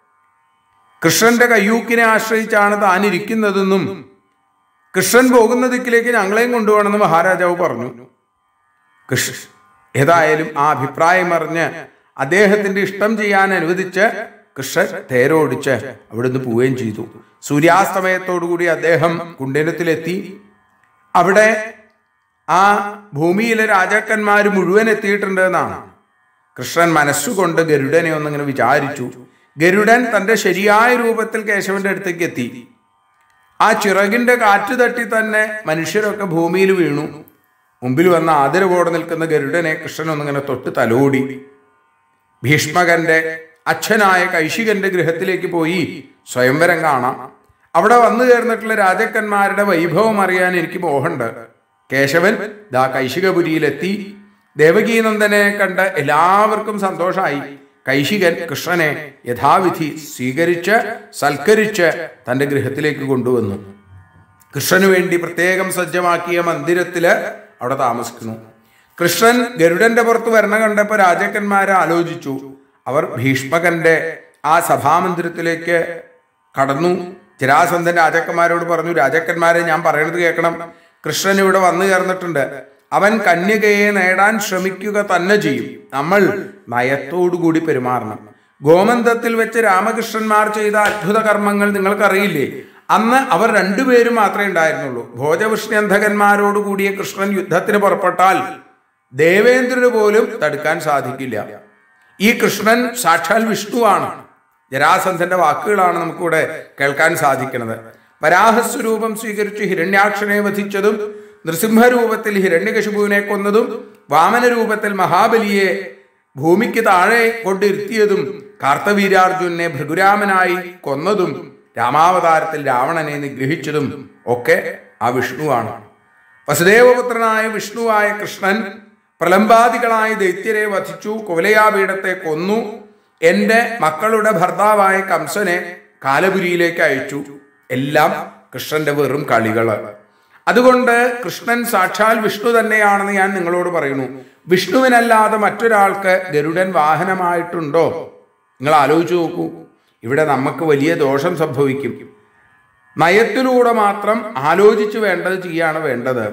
കൃഷ്ണന്റെ കയ്യൂക്കിനെ ആശ്രയിച്ചാണ് താൻ ഇരിക്കുന്നതെന്നും കൃഷ്ണൻ പോകുന്ന ദിക്കിലേക്ക് ഞങ്ങളെയും കൊണ്ടുപോകണമെന്ന് മഹാരാജാവ് പറഞ്ഞു കൃഷ്ണ ഏതായാലും ആ അഭിപ്രായം അറിഞ്ഞ് അദ്ദേഹത്തിന്റെ ഇഷ്ടം ചെയ്യാൻ അനുവദിച്ച് കൃഷ്ണൻ തേരോടിച്ച് അവിടുന്ന് പോവുകയും ചെയ്തു സൂര്യാസ്തമയത്തോടുകൂടി അദ്ദേഹം കുണ്ടനത്തിലെത്തി അവിടെ ആ ഭൂമിയിലെ രാജാക്കന്മാർ മുഴുവൻ എത്തിയിട്ടുണ്ട് എന്നാണ് കൃഷ്ണൻ മനസ്സുകൊണ്ട് ഗരുഡനെ ഒന്നിങ്ങനെ വിചാരിച്ചു ഗരുഡൻ തന്റെ ശരിയായ രൂപത്തിൽ കേശവന്റെ അടുത്തേക്ക് എത്തി ആ ചിറകിന്റെ കാറ്റ് തട്ടി തന്നെ മനുഷ്യരൊക്കെ ഭൂമിയിൽ വീണു മുമ്പിൽ വന്ന ആദരവോടെ നിൽക്കുന്ന ഗരുഡനെ കൃഷ്ണൻ ഒന്നിങ്ങനെ തൊട്ട് തലോടി ഭീഷ്മകന്റെ അച്ഛനായ കൈശികന്റെ ഗൃഹത്തിലേക്ക് പോയി സ്വയംവരം കാണാം അവിടെ വന്നു ചേർന്നിട്ടുള്ള രാജാക്കന്മാരുടെ വൈഭവം അറിയാൻ എനിക്ക് മോഹമുണ്ട് കേശവൻ ദാ കൈശികപുരിയിലെത്തി ദേവകീനന്ദനെ കണ്ട് എല്ലാവർക്കും സന്തോഷമായി കൈശികൻ കൃഷ്ണനെ യഥാവിധി സ്വീകരിച്ച് സൽക്കരിച്ച് തന്റെ ഗൃഹത്തിലേക്ക് കൊണ്ടുവന്നു കൃഷ്ണന് വേണ്ടി പ്രത്യേകം സജ്ജമാക്കിയ മന്ദിരത്തില് അവിടെ താമസിക്കുന്നു കൃഷ്ണൻ ഗരുഡന്റെ പുറത്ത് വരണ കണ്ടപ്പോ രാജാക്കന്മാരെ ആലോചിച്ചു അവർ ഭീഷ്മകന്റെ ആ സഭാമന്ദിരത്തിലേക്ക് കടന്നു ജരാസന്ധൻ രാജാക്കന്മാരോട് പറഞ്ഞു രാജാക്കന്മാരെ ഞാൻ പറയണത് കേൾക്കണം കൃഷ്ണൻ ഇവിടെ വന്നു ചേർന്നിട്ടുണ്ട് അവൻ കന്യകയെ നേടാൻ ശ്രമിക്കുക തന്നെ ചെയ്യും നമ്മൾ നയത്തോടുകൂടി പെരുമാറണം ഗോമന്തത്തിൽ വെച്ച് രാമകൃഷ്ണന്മാർ ചെയ്ത അത്ഭുത കർമ്മങ്ങൾ നിങ്ങൾക്കറിയില്ലേ അന്ന് അവർ രണ്ടുപേരും മാത്രമേ ഉണ്ടായിരുന്നുള്ളൂ ഭോജവിഷ്ണന്ധകന്മാരോട് കൂടിയ കൃഷ്ണൻ യുദ്ധത്തിന് പുറപ്പെട്ടാൽ ദേവേന്ദ്രന് പോലും തടുക്കാൻ സാധിക്കില്ല ഈ കൃഷ്ണൻ സാക്ഷാൽ വിഷ്ണുവാണ് ജരാസന്ധന്റെ വാക്കുകളാണ് നമുക്കിവിടെ കേൾക്കാൻ സാധിക്കുന്നത് വരാഹസ്വരൂപം സ്വീകരിച്ച് ഹിരണ്യാക്ഷനെ വധിച്ചതും നൃസിംഹരൂപത്തിൽ ഹിരണ്യകശിപുവിനെ കൊന്നതും വാമന രൂപത്തിൽ മഹാബലിയെ ഭൂമിക്ക് താഴെ കൊണ്ടിരുത്തിയതും കാർത്തവീരാർജുനെ ഭൃഗുരാമനായി കൊന്നതും രാമാവതാരത്തിൽ രാവണനെ നിഗ്രഹിച്ചതും ഒക്കെ ആ വിഷ്ണുവാണ് വസുദേവപുത്രനായ വിഷ്ണുവായ കൃഷ്ണൻ പ്രലംബാദികളായ ദൈത്യരെ വധിച്ചു കുവലയാപീഠത്തെ കൊന്നു എന്റെ മക്കളുടെ ഭർത്താവായ കംസനെ കാലപുരിയിലേക്ക് അയച്ചു എല്ലാം കൃഷ്ണന്റെ വെറും കളികള് അതുകൊണ്ട് കൃഷ്ണൻ സാക്ഷാൽ വിഷ്ണു തന്നെയാണെന്ന് ഞാൻ നിങ്ങളോട് പറയുന്നു വിഷ്ണുവിനല്ലാതെ മറ്റൊരാൾക്ക് ഗരുഡൻ വാഹനമായിട്ടുണ്ടോ നിങ്ങൾ ആലോചിച്ചു നോക്കൂ ഇവിടെ നമുക്ക് വലിയ ദോഷം സംഭവിക്കും നയത്തിലൂടെ മാത്രം ആലോചിച്ച് വേണ്ടത് ചെയ്യാണ് വേണ്ടത്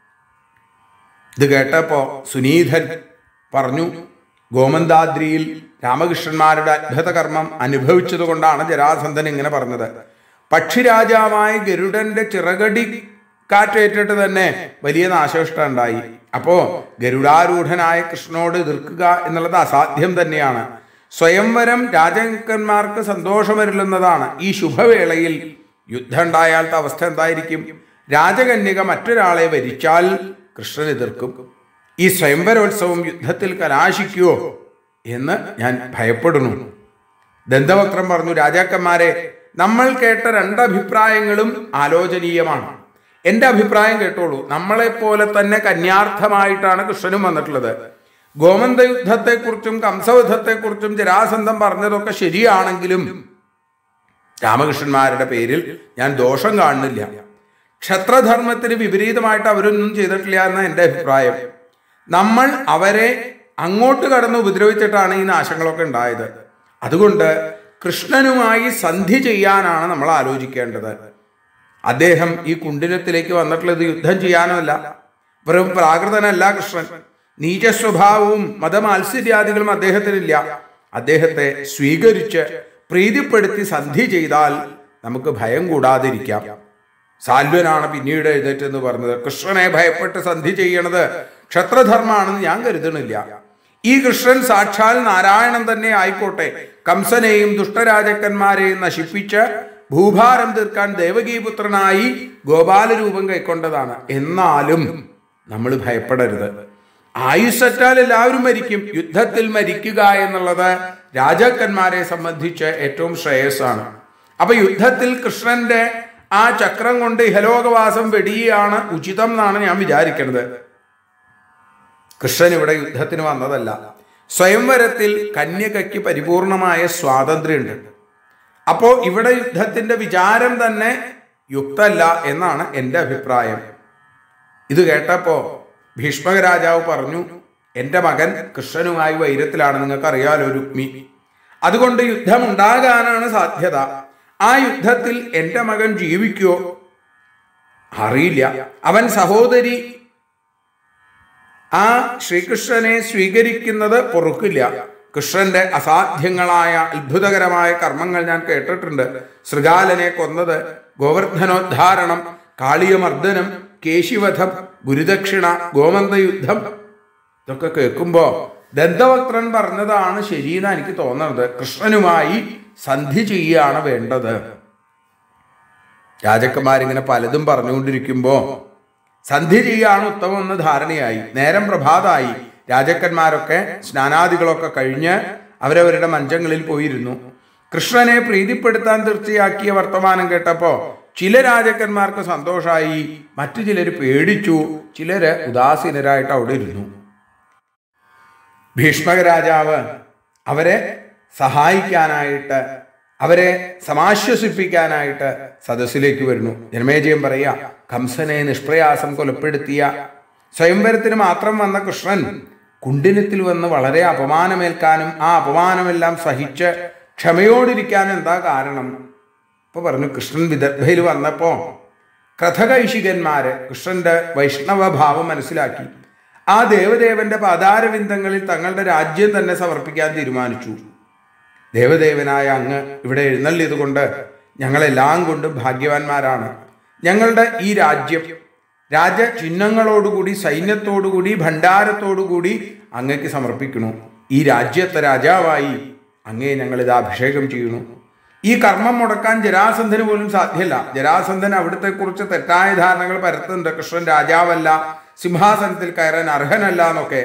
ഇത് കേട്ടപ്പോ സുനീധൻ പറഞ്ഞു ഗോമന്താദ്രിയിൽ രാമകൃഷ്ണന്മാരുടെ അത്ഭുത കർമ്മം അനുഭവിച്ചത് കൊണ്ടാണ് ജരാസന്ധൻ ഇങ്ങനെ പറഞ്ഞത് പക്ഷിരാജാവായ ഗരുഡന്റെ ചിറകടി കാറ്റേറ്റിട്ട് തന്നെ വലിയ നാശനഷ്ടം ഉണ്ടായി അപ്പോ ഗരുഡാരൂഢനായ കൃഷ്ണനോട് എതിർക്കുക എന്നുള്ളത് അസാധ്യം തന്നെയാണ് സ്വയംവരം രാജാക്കന്മാർക്ക് സന്തോഷമരുളുന്നതാണ് ഈ ശുഭവേളയിൽ യുദ്ധം ഉണ്ടായാലത്തെ അവസ്ഥ എന്തായിരിക്കും രാജകന്യക മറ്റൊരാളെ വരിച്ചാൽ കൃഷ്ണൻ എതിർക്കും ഈ സ്വയംവരോത്സവം യുദ്ധത്തിൽ കലാശിക്കുവോ എന്ന് ഞാൻ ഭയപ്പെടുന്നു ദന്തവക്രം പറഞ്ഞു രാജാക്കന്മാരെ നമ്മൾ കേട്ട രണ്ടഭിപ്രായങ്ങളും ആലോചനീയമാണ് എന്റെ അഭിപ്രായം കേട്ടോളൂ നമ്മളെ പോലെ തന്നെ കന്യാർത്ഥമായിട്ടാണ് കൃഷ്ണനും വന്നിട്ടുള്ളത് ഗോമന്ത യുദ്ധത്തെക്കുറിച്ചും കംസയുദ്ധത്തെക്കുറിച്ചും ജരാസന്ധം പറഞ്ഞതൊക്കെ ശരിയാണെങ്കിലും രാമകൃഷ്ണന്മാരുടെ പേരിൽ ഞാൻ ദോഷം കാണുന്നില്ല ക്ഷത്രധർമ്മത്തിന് വിപരീതമായിട്ട് അവരൊന്നും ചെയ്തിട്ടില്ല എന്ന എൻ്റെ അഭിപ്രായം നമ്മൾ അവരെ അങ്ങോട്ട് കടന്ന് ഉപദ്രവിച്ചിട്ടാണ് ഈ നാശങ്ങളൊക്കെ ഉണ്ടായത് അതുകൊണ്ട് കൃഷ്ണനുമായി സന്ധി ചെയ്യാനാണ് നമ്മൾ ആലോചിക്കേണ്ടത് അദ്ദേഹം ഈ കുണ്ടിനത്തിലേക്ക് വന്നിട്ടുള്ളത് യുദ്ധം ചെയ്യാനല്ല വെറും പ്രാകൃതനല്ല കൃഷ്ണൻ നീച സ്വഭാവവും മതമാത്സര്യാദികളും അദ്ദേഹത്തിനില്ല അദ്ദേഹത്തെ സ്വീകരിച്ച് പ്രീതിപ്പെടുത്തി സന്ധി ചെയ്താൽ നമുക്ക് ഭയം കൂടാതിരിക്കാം സാൽവനാണ് പിന്നീട് എഴുന്നേറ്റെന്ന് പറഞ്ഞത് കൃഷ്ണനെ ഭയപ്പെട്ട് സന്ധി ചെയ്യണത് ക്ഷത്രധർമാണെന്ന് ഞാൻ കരുതണില്ല ഈ കൃഷ്ണൻ സാക്ഷാൽ നാരായണൻ തന്നെ ആയിക്കോട്ടെ കംസനെയും ദുഷ്ടരാജക്കന്മാരെയും നശിപ്പിച്ച് ഭൂഭാരം തീർക്കാൻ ദേവകീപുത്രനായി ഗോപാലരൂപം കൈക്കൊണ്ടതാണ് എന്നാലും നമ്മൾ ഭയപ്പെടരുത് ആയുസ്സറ്റാൽ എല്ലാവരും മരിക്കും യുദ്ധത്തിൽ മരിക്കുക എന്നുള്ളത് രാജാക്കന്മാരെ സംബന്ധിച്ച് ഏറ്റവും ശ്രേയസ്സാണ് അപ്പൊ യുദ്ധത്തിൽ കൃഷ്ണന്റെ ആ ചക്രം കൊണ്ട് ഇഹലോകവാസം വെടിയാണ് ഉചിതം എന്നാണ് ഞാൻ വിചാരിക്കുന്നത് കൃഷ്ണൻ ഇവിടെ യുദ്ധത്തിന് വന്നതല്ല സ്വയംവരത്തിൽ കന്യകയ്ക്ക് പരിപൂർണമായ സ്വാതന്ത്ര്യമുണ്ട് അപ്പോ ഇവിടെ യുദ്ധത്തിന്റെ വിചാരം തന്നെ യുക്തല്ല എന്നാണ് എൻ്റെ അഭിപ്രായം ഇത് കേട്ടപ്പോ ഭീഷ്മക രാജാവ് പറഞ്ഞു എൻ്റെ മകൻ കൃഷ്ണനുമായി വൈരത്തിലാണ് നിങ്ങൾക്ക് അറിയാലോ രുക്മി അതുകൊണ്ട് യുദ്ധം ഉണ്ടാകാനാണ് സാധ്യത ആ യുദ്ധത്തിൽ എൻ്റെ മകൻ ജീവിക്കോ അറിയില്ല അവൻ സഹോദരി ആ ശ്രീകൃഷ്ണനെ സ്വീകരിക്കുന്നത് പൊറുക്കില്ല കൃഷ്ണന്റെ അസാധ്യങ്ങളായ അത്ഭുതകരമായ കർമ്മങ്ങൾ ഞാൻ കേട്ടിട്ടുണ്ട് ശൃഗാലനെ കൊന്നത് ഗോവർദ്ധനോദ്ധാരണം കാളിയമർദ്ദനം കേശിവധം ഗുരുദക്ഷിണ ഗോമന്ദയുദ്ധം ഇതൊക്കെ കേൾക്കുമ്പോ ദന്തവക്രൻ പറഞ്ഞതാണ് ശരിയെന്ന് എനിക്ക് തോന്നുന്നത് കൃഷ്ണനുമായി സന്ധി ചെയ്യുകയാണ് വേണ്ടത് രാജക്കന്മാരിങ്ങനെ പലതും പറഞ്ഞുകൊണ്ടിരിക്കുമ്പോ സന്ധി ചെയ്യാണ് ഉത്തമമെന്ന് ധാരണയായി നേരം പ്രഭാതമായി രാജക്കന്മാരൊക്കെ സ്നാനാദികളൊക്കെ കഴിഞ്ഞ് അവരവരുടെ മഞ്ചങ്ങളിൽ പോയിരുന്നു കൃഷ്ണനെ പ്രീതിപ്പെടുത്താൻ തീർച്ചയാക്കിയ വർത്തമാനം കേട്ടപ്പോ ചില രാജക്കന്മാർക്ക് സന്തോഷമായി മറ്റു ചിലർ പേടിച്ചു ചിലര് ഉദാസീനരായിട്ട് അവിടെ ഇരുന്നു ഭീഷ്മക രാജാവ് അവരെ സഹായിക്കാനായിട്ട് അവരെ സമാശ്വസിപ്പിക്കാനായിട്ട് സദസ്സിലേക്ക് വരുന്നു ജനമേജയം പറയാ കംസനെ നിഷ്പ്രയാസം കൊലപ്പെടുത്തിയ സ്വയംവരത്തിന് മാത്രം വന്ന കൃഷ്ണൻ കുണ്ടിനത്തിൽ വന്ന് വളരെ അപമാനമേൽക്കാനും ആ അപമാനമെല്ലാം സഹിച്ച് ക്ഷമയോടിരിക്കാനും എന്താ കാരണം ഇപ്പൊ പറഞ്ഞു കൃഷ്ണൻ വിദർഭയിൽ വന്നപ്പോ കഥകൈശികന്മാര് കൃഷ്ണന്റെ വൈഷ്ണവ ഭാവം മനസ്സിലാക്കി ആ ദേവദേവന്റെ പാതാരവിന്ദങ്ങളിൽ തങ്ങളുടെ രാജ്യം തന്നെ സമർപ്പിക്കാൻ തീരുമാനിച്ചു ദേവദേവനായ അങ്ങ് ഇവിടെ എഴുന്നള്ളിയതുകൊണ്ട് ഞങ്ങളെല്ലാം കൊണ്ടും ഭാഗ്യവാന്മാരാണ് ഞങ്ങളുടെ ഈ രാജ്യം രാജചിഹ്നങ്ങളോടുകൂടി സൈന്യത്തോടുകൂടി ഭണ്ഡാരത്തോടുകൂടി അങ്ങക്ക് സമർപ്പിക്കണു ഈ രാജ്യത്തെ രാജാവായി അങ്ങേ ഞങ്ങളിത് അഭിഷേകം ചെയ്യണു ഈ കർമ്മം മുടക്കാൻ ജരാസന്ധന് പോലും സാധ്യമല്ല ജരാസന്ധൻ അവിടുത്തെ കുറിച്ച് തെറ്റായ ധാരണകൾ പരത്തുന്നുണ്ട് കൃഷ്ണൻ രാജാവല്ല സിംഹാസനത്തിൽ കയറാൻ അർഹനല്ല എന്നൊക്കെ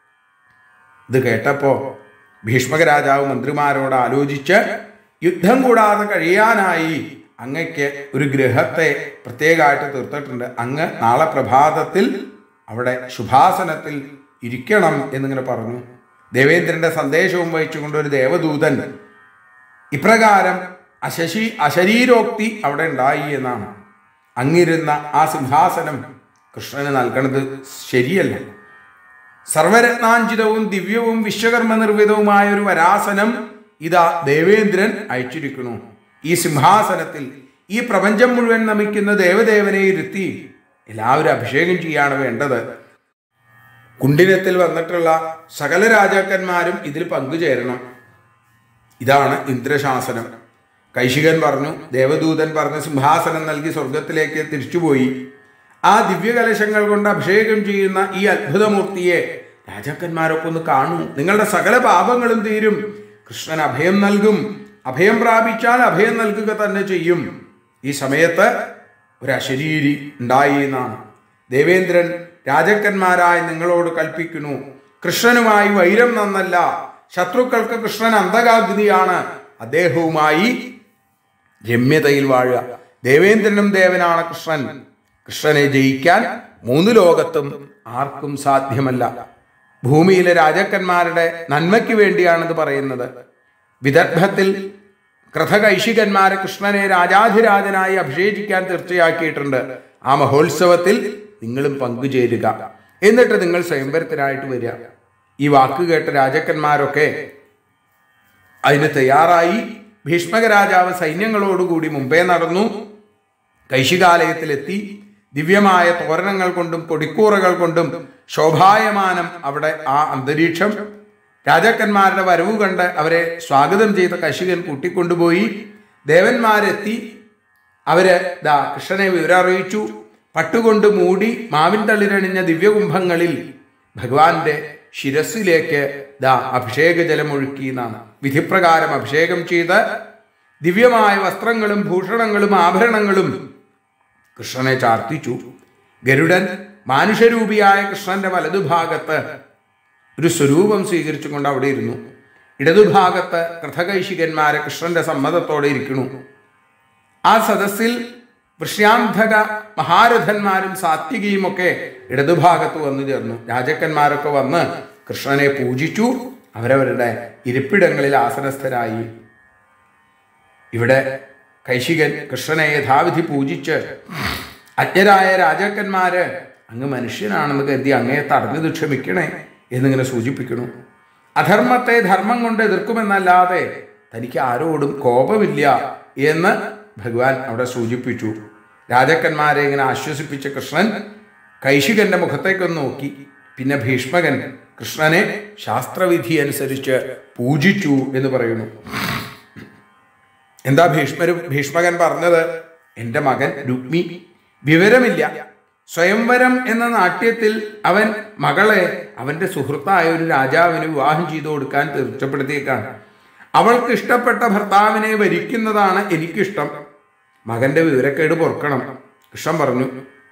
ഇത് കേട്ടപ്പോ ഭീഷ്മക രാജാവ് മന്ത്രിമാരോട് ആലോചിച്ച് യുദ്ധം കൂടാതെ കഴിയാനായി അങ്ങയ്ക്ക് ഒരു ഗ്രഹത്തെ പ്രത്യേകമായിട്ട് തീർത്തിട്ടുണ്ട് അങ്ങ് നാളെ പ്രഭാതത്തിൽ അവിടെ ശുഭാസനത്തിൽ ഇരിക്കണം എന്നിങ്ങനെ പറഞ്ഞു ദേവേന്ദ്രന്റെ സന്ദേശവും വഹിച്ചുകൊണ്ട് ഒരു ദേവദൂതൻ ഇപ്രകാരം അശശി അശരീരോക്തി അവിടെ ഉണ്ടായി എന്നാണ് അങ്ങിരുന്ന ആ സിംഹാസനം കൃഷ്ണന് നൽകണത് ശരിയല്ല സർവരത്നാഞ്ചിതവും ദിവ്യവും വിശ്വകർമ്മ നിർമ്മിതവുമായ ഒരു വരാസനം ഇതാ ദേവേന്ദ്രൻ അയച്ചിരിക്കുന്നു ഈ സിംഹാസനത്തിൽ ഈ പ്രപഞ്ചം മുഴുവൻ നമിക്കുന്ന ദേവദേവനെ ഇരുത്തി എല്ലാവരും അഭിഷേകം ചെയ്യാണ് വേണ്ടത് കുണ്ടിനത്തിൽ വന്നിട്ടുള്ള സകല രാജാക്കന്മാരും ഇതിൽ പങ്കുചേരണം ഇതാണ് ഇന്ദ്രശാസനം കൈശികൻ പറഞ്ഞു ദേവദൂതൻ പറഞ്ഞ സിംഹാസനം നൽകി സ്വർഗത്തിലേക്ക് തിരിച്ചുപോയി ആ ദിവ്യകലശങ്ങൾ കൊണ്ട് അഭിഷേകം ചെയ്യുന്ന ഈ അത്ഭുതമൂർത്തിയെ രാജാക്കന്മാരൊക്കെ ഒന്ന് കാണൂ നിങ്ങളുടെ സകല പാപങ്ങളും തീരും കൃഷ്ണൻ അഭയം നൽകും അഭയം പ്രാപിച്ചാൽ അഭയം നൽകുക തന്നെ ചെയ്യും ഈ സമയത്ത് ഒരു അശരീരി ഉണ്ടായി എന്നാണ് ദേവേന്ദ്രൻ രാജാക്കന്മാരായി നിങ്ങളോട് കൽപ്പിക്കുന്നു കൃഷ്ണനുമായി വൈരം നന്നല്ല ശത്രുക്കൾക്ക് കൃഷ്ണൻ അന്തകാഗ്നിയാണ് അദ്ദേഹവുമായി രമ്യതയിൽ വാഴുക ദേവേന്ദ്രനും ദേവനാണ് കൃഷ്ണൻ കൃഷ്ണനെ ജയിക്കാൻ മൂന്ന് ലോകത്തും ആർക്കും സാധ്യമല്ല ഭൂമിയിലെ രാജാക്കന്മാരുടെ നന്മയ്ക്ക് വേണ്ടിയാണിത് പറയുന്നത് വിദർഭത്തിൽ കൃഥകൈശികന്മാരെ കൃഷ്ണനെ രാജാധിരാജനായി അഭിഷേചിക്കാൻ തീർച്ചയാക്കിയിട്ടുണ്ട് ആ മഹോത്സവത്തിൽ നിങ്ങളും പങ്കുചേരുക എന്നിട്ട് നിങ്ങൾ സ്വയംവരത്തിനായിട്ട് വരിക ഈ വാക്ക് കേട്ട രാജാക്കന്മാരൊക്കെ അതിന് തയ്യാറായി ഭീഷ്മക രാജാവ് സൈന്യങ്ങളോടുകൂടി മുമ്പേ നടന്നു കൈശികാലയത്തിലെത്തി ദിവ്യമായ തോരണങ്ങൾ കൊണ്ടും കൊടിക്കൂറകൾ കൊണ്ടും ശോഭായമാനം അവിടെ ആ അന്തരീക്ഷം രാജാക്കന്മാരുടെ വരവ് കണ്ട് അവരെ സ്വാഗതം ചെയ്ത കശികൻ കൂട്ടിക്കൊണ്ടുപോയി ദേവന്മാരെത്തി അവര് ദാ കൃഷ്ണനെ വിവരം അറിയിച്ചു പട്ടുകൊണ്ട് മൂടി മാവിൻ തളിരണിഞ്ഞ ദിവ്യകുംഭങ്ങളിൽ ഭഗവാന്റെ ശിരസിലേക്ക് ദാ അഭിഷേക ജലം ഒഴുക്കി എന്നാണ് വിധിപ്രകാരം അഭിഷേകം ചെയ്ത് ദിവ്യമായ വസ്ത്രങ്ങളും ഭൂഷണങ്ങളും ആഭരണങ്ങളും കൃഷ്ണനെ ചാർത്തിച്ചു ഗരുഡൻ മാനുഷരൂപിയായ കൃഷ്ണന്റെ വലതുഭാഗത്ത് ഒരു സ്വരൂപം സ്വീകരിച്ചുകൊണ്ട് അവിടെ ഇരുന്നു ഇടതുഭാഗത്ത് കൃഥകൈശികന്മാരെ കൃഷ്ണന്റെ സമ്മതത്തോടെ ഇരിക്കുന്നു ആ സദസ്സിൽ വൃഷ്യാന്ധക മഹാരഥന്മാരും സാത്വികയും ഒക്കെ ഇടതുഭാഗത്ത് വന്നു ചേർന്നു രാജക്കന്മാരൊക്കെ വന്ന് കൃഷ്ണനെ പൂജിച്ചു അവരവരുടെ ഇരിപ്പിടങ്ങളിൽ ആസനസ്ഥരായി ഇവിടെ കൈശികൻ കൃഷ്ണനെ യഥാവിധി പൂജിച്ച് അജ്ഞരായ രാജാക്കന്മാര് അങ്ങ് മനുഷ്യനാണെന്ന് കരുതി അങ്ങയെ തടഞ്ഞത് ക്ഷമിക്കണേ എന്നിങ്ങനെ സൂചിപ്പിക്കുന്നു അധർമ്മത്തെ ധർമ്മം കൊണ്ട് എതിർക്കുമെന്നല്ലാതെ തനിക്ക് ആരോടും കോപമില്ല എന്ന് ഭഗവാൻ അവിടെ സൂചിപ്പിച്ചു രാജാക്കന്മാരെ ഇങ്ങനെ ആശ്വസിപ്പിച്ച കൃഷ്ണൻ കൈശികന്റെ മുഖത്തേക്കൊന്ന് നോക്കി പിന്നെ ഭീഷ്മകൻ കൃഷ്ണനെ ശാസ്ത്രവിധി അനുസരിച്ച് പൂജിച്ചു എന്ന് പറയുന്നു എന്താ ഭീഷ്മര് ഭീഷ്മകൻ പറഞ്ഞത് എൻ്റെ മകൻ രുക്മി വിവരമില്ല സ്വയംവരം എന്ന നാട്യത്തിൽ അവൻ മകളെ അവന്റെ സുഹൃത്തായ ഒരു രാജാവിന് വിവാഹം ചെയ്തു കൊടുക്കാൻ തീർച്ചപ്പെടുത്തിയേക്കാണ് അവൾക്ക് ഇഷ്ടപ്പെട്ട ഭർത്താവിനെ വരിക്കുന്നതാണ് എനിക്കിഷ്ടം മകന്റെ വിവരക്കേട് പൊറുക്കണം കൃഷ്ണൻ പറഞ്ഞു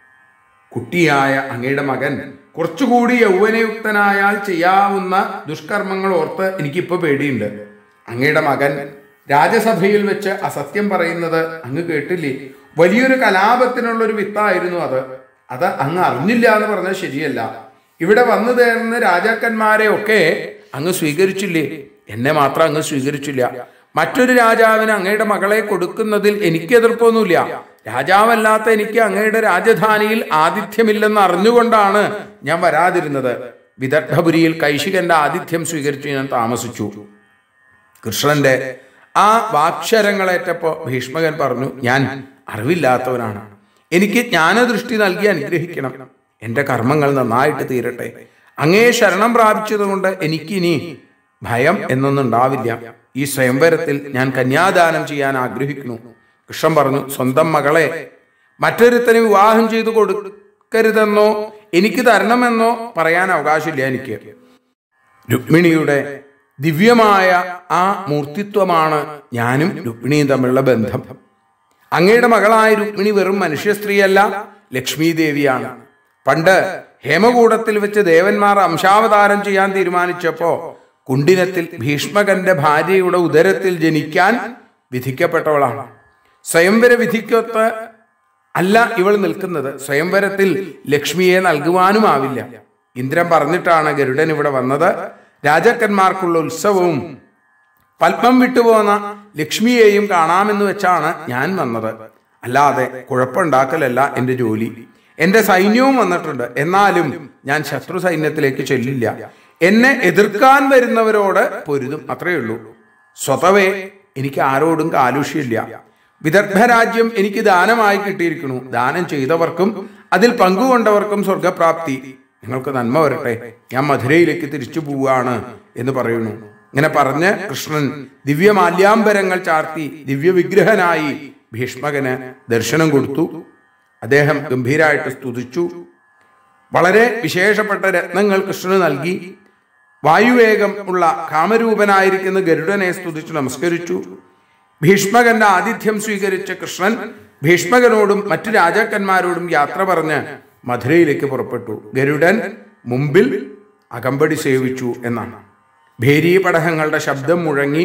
കുട്ടിയായ അങ്ങയുടെ മകൻ കുറച്ചുകൂടി യൗവനയുക്തനായാൽ ചെയ്യാവുന്ന ദുഷ്കർമ്മങ്ങൾ ഓർത്ത് എനിക്കിപ്പോ പേടിയുണ്ട് അങ്ങയുടെ മകൻ രാജസഭയിൽ വെച്ച് അസത്യം പറയുന്നത് അങ്ങ് കേട്ടില്ലേ വലിയൊരു കലാപത്തിനുള്ള ഒരു വിത്തായിരുന്നു അത് അത് അങ്ങ് അറിഞ്ഞില്ല എന്ന് പറഞ്ഞാൽ ശരിയല്ല ഇവിടെ വന്നു ചേർന്ന് രാജാക്കന്മാരെ ഒക്കെ അങ്ങ് സ്വീകരിച്ചില്ലേ എന്നെ മാത്രം അങ്ങ് സ്വീകരിച്ചില്ല മറ്റൊരു രാജാവിന് അങ്ങയുടെ മകളെ കൊടുക്കുന്നതിൽ എനിക്ക് എതിർപ്പൊന്നുമില്ല രാജാവല്ലാത്ത എനിക്ക് അങ്ങയുടെ രാജധാനിയിൽ ആതിഥ്യമില്ലെന്ന് അറിഞ്ഞുകൊണ്ടാണ് ഞാൻ വരാതിരുന്നത് വിദഗ്ധപുരിയിൽ കൈശികന്റെ ആതിഥ്യം സ്വീകരിച്ച് ഞാൻ താമസിച്ചു കൃഷ്ണന്റെ ആ വാക്ഷരങ്ങളേറ്റപ്പോ ഭീഷ്മകൻ പറഞ്ഞു ഞാൻ അറിവില്ലാത്തവനാണ് എനിക്ക് ജ്ഞാനദൃഷ്ടി നൽകി അനുഗ്രഹിക്കണം എന്റെ കർമ്മങ്ങൾ നന്നായിട്ട് തീരട്ടെ അങ്ങേ ശരണം പ്രാപിച്ചതുകൊണ്ട് എനിക്കിനി ഭയം എന്നൊന്നും ഉണ്ടാവില്ല ഈ സ്വയംവരത്തിൽ ഞാൻ കന്യാദാനം ചെയ്യാൻ ആഗ്രഹിക്കുന്നു കൃഷ്ണൻ പറഞ്ഞു സ്വന്തം മകളെ മറ്റൊരുത്തന് വിവാഹം ചെയ്തു കൊടുക്കരുതെന്നോ എനിക്ക് തരണമെന്നോ പറയാൻ അവകാശമില്ല എനിക്ക് രുക്മിണിയുടെ ദിവ്യമായ ആ മൂർത്തിത്വമാണ് ഞാനും രുക്മിണിയും തമ്മിലുള്ള ബന്ധം അങ്ങയുടെ മകളായ രുക്മിണി വെറും മനുഷ്യ സ്ത്രീയല്ല ലക്ഷ്മി ദേവിയാണ് പണ്ട് ഹേമകൂടത്തിൽ വെച്ച് ദേവന്മാർ അംശാവതാരം ചെയ്യാൻ തീരുമാനിച്ചപ്പോ കുണ്ടിനത്തിൽ ഭീഷ്മകന്റെ ഭാര്യയുടെ ഉദരത്തിൽ ജനിക്കാൻ വിധിക്കപ്പെട്ടവളാണ് സ്വയംവര വിധിക്കൊത്ത് അല്ല ഇവൾ നിൽക്കുന്നത് സ്വയംവരത്തിൽ ലക്ഷ്മിയെ നൽകുവാനുമാവില്ല ഇന്ദ്രൻ പറഞ്ഞിട്ടാണ് ഗരുഡൻ ഇവിടെ വന്നത് രാജാക്കന്മാർക്കുള്ള ഉത്സവവും പത്മം വിട്ടുപോന്ന ലക്ഷ്മിയെയും കാണാമെന്ന് വെച്ചാണ് ഞാൻ വന്നത് അല്ലാതെ കുഴപ്പമുണ്ടാക്കലല്ല എൻ്റെ ജോലി എൻ്റെ സൈന്യവും വന്നിട്ടുണ്ട് എന്നാലും ഞാൻ ശത്രു സൈന്യത്തിലേക്ക് ചെല്ലില്ല എന്നെ എതിർക്കാൻ വരുന്നവരോട് പൊരുതും അത്രയേ ഉള്ളൂ സ്വതവേ എനിക്ക് ആരോടും കാലുഷ്യമില്ല വിദർഭരാജ്യം എനിക്ക് ദാനമായി കിട്ടിയിരിക്കുന്നു ദാനം ചെയ്തവർക്കും അതിൽ പങ്കുകൊണ്ടവർക്കും സ്വർഗപ്രാപ്തി നിങ്ങൾക്ക് നന്മ വരട്ടെ ഞാൻ മധുരയിലേക്ക് തിരിച്ചു പോവുകയാണ് എന്ന് പറയുന്നു ഇങ്ങനെ പറഞ്ഞ് കൃഷ്ണൻ ദിവ്യമാല്യാംബരങ്ങൾ ചാർത്തി ദിവ്യവിഗ്രഹനായി ഭീഷ്മകന് ദർശനം കൊടുത്തു അദ്ദേഹം ഗംഭീരായിട്ട് സ്തുതിച്ചു വളരെ വിശേഷപ്പെട്ട രത്നങ്ങൾ കൃഷ്ണന് നൽകി വായുവേഗം ഉള്ള കാമരൂപനായിരിക്കുന്ന ഗരുഡനെ സ്തുതിച്ചു നമസ്കരിച്ചു ഭീഷ്മകന്റെ ആതിഥ്യം സ്വീകരിച്ച കൃഷ്ണൻ ഭീഷ്മകനോടും മറ്റു രാജാക്കന്മാരോടും യാത്ര പറഞ്ഞ് മധുരയിലേക്ക് പുറപ്പെട്ടു ഗരുഡൻ മുമ്പിൽ അകമ്പടി സേവിച്ചു എന്നാണ് ഭേരീ പടഹങ്ങളുടെ ശബ്ദം മുഴങ്ങി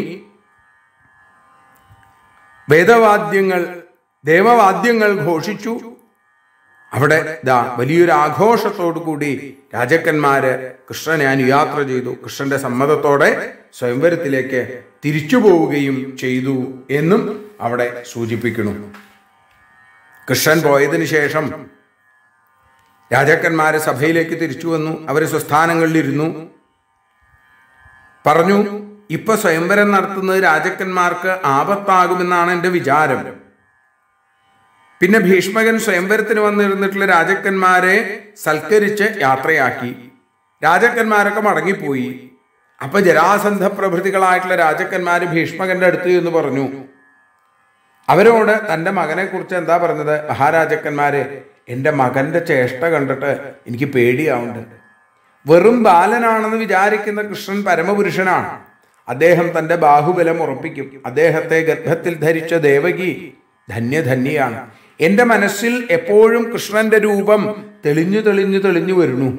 വേദവാദ്യങ്ങൾ ദേവവാദ്യങ്ങൾ ഘോഷിച്ചു അവിടെ ദാ വലിയൊരു ആഘോഷത്തോടു കൂടി രാജാക്കന്മാര് കൃഷ്ണനെ അനുയാത്ര ചെയ്തു കൃഷ്ണന്റെ സമ്മതത്തോടെ സ്വയംവരത്തിലേക്ക് തിരിച്ചു പോവുകയും ചെയ്തു എന്നും അവിടെ സൂചിപ്പിക്കുന്നു കൃഷ്ണൻ പോയതിനു ശേഷം രാജാക്കന്മാരെ സഭയിലേക്ക് തിരിച്ചു വന്നു അവര് സ്വസ്ഥാനങ്ങളിലിരുന്നു പറഞ്ഞു ഇപ്പൊ സ്വയംവരം നടത്തുന്നത് രാജാക്കന്മാർക്ക് ആപത്താകുമെന്നാണ് എൻ്റെ വിചാരം പിന്നെ ഭീഷ്മകൻ സ്വയംവരത്തിന് വന്നിരുന്നിട്ടുള്ള രാജാക്കന്മാരെ സൽക്കരിച്ച് യാത്രയാക്കി രാജാക്കന്മാരൊക്കെ മടങ്ങിപ്പോയി അപ്പൊ ജരാസന്ധ പ്രഭൃതികളായിട്ടുള്ള രാജാക്കന്മാര് ഭീഷ്മകന്റെ അടുത്ത് എന്ന് പറഞ്ഞു അവരോട് തൻ്റെ മകനെ കുറിച്ച് എന്താ പറഞ്ഞത് മഹാരാജാക്കന്മാരെ എൻ്റെ മകന്റെ ചേഷ്ട കണ്ടിട്ട് എനിക്ക് പേടിയാവുന്നുണ്ട് വെറും ബാലനാണെന്ന് വിചാരിക്കുന്ന കൃഷ്ണൻ പരമപുരുഷനാണ് അദ്ദേഹം തന്റെ ബാഹുബലം ഉറപ്പിക്കും അദ്ദേഹത്തെ ഗർഭത്തിൽ ധരിച്ച ദേവകി ധന്യധന്യാണ് എന്റെ മനസ്സിൽ എപ്പോഴും കൃഷ്ണന്റെ രൂപം തെളിഞ്ഞു തെളിഞ്ഞു തെളിഞ്ഞു വരുന്നു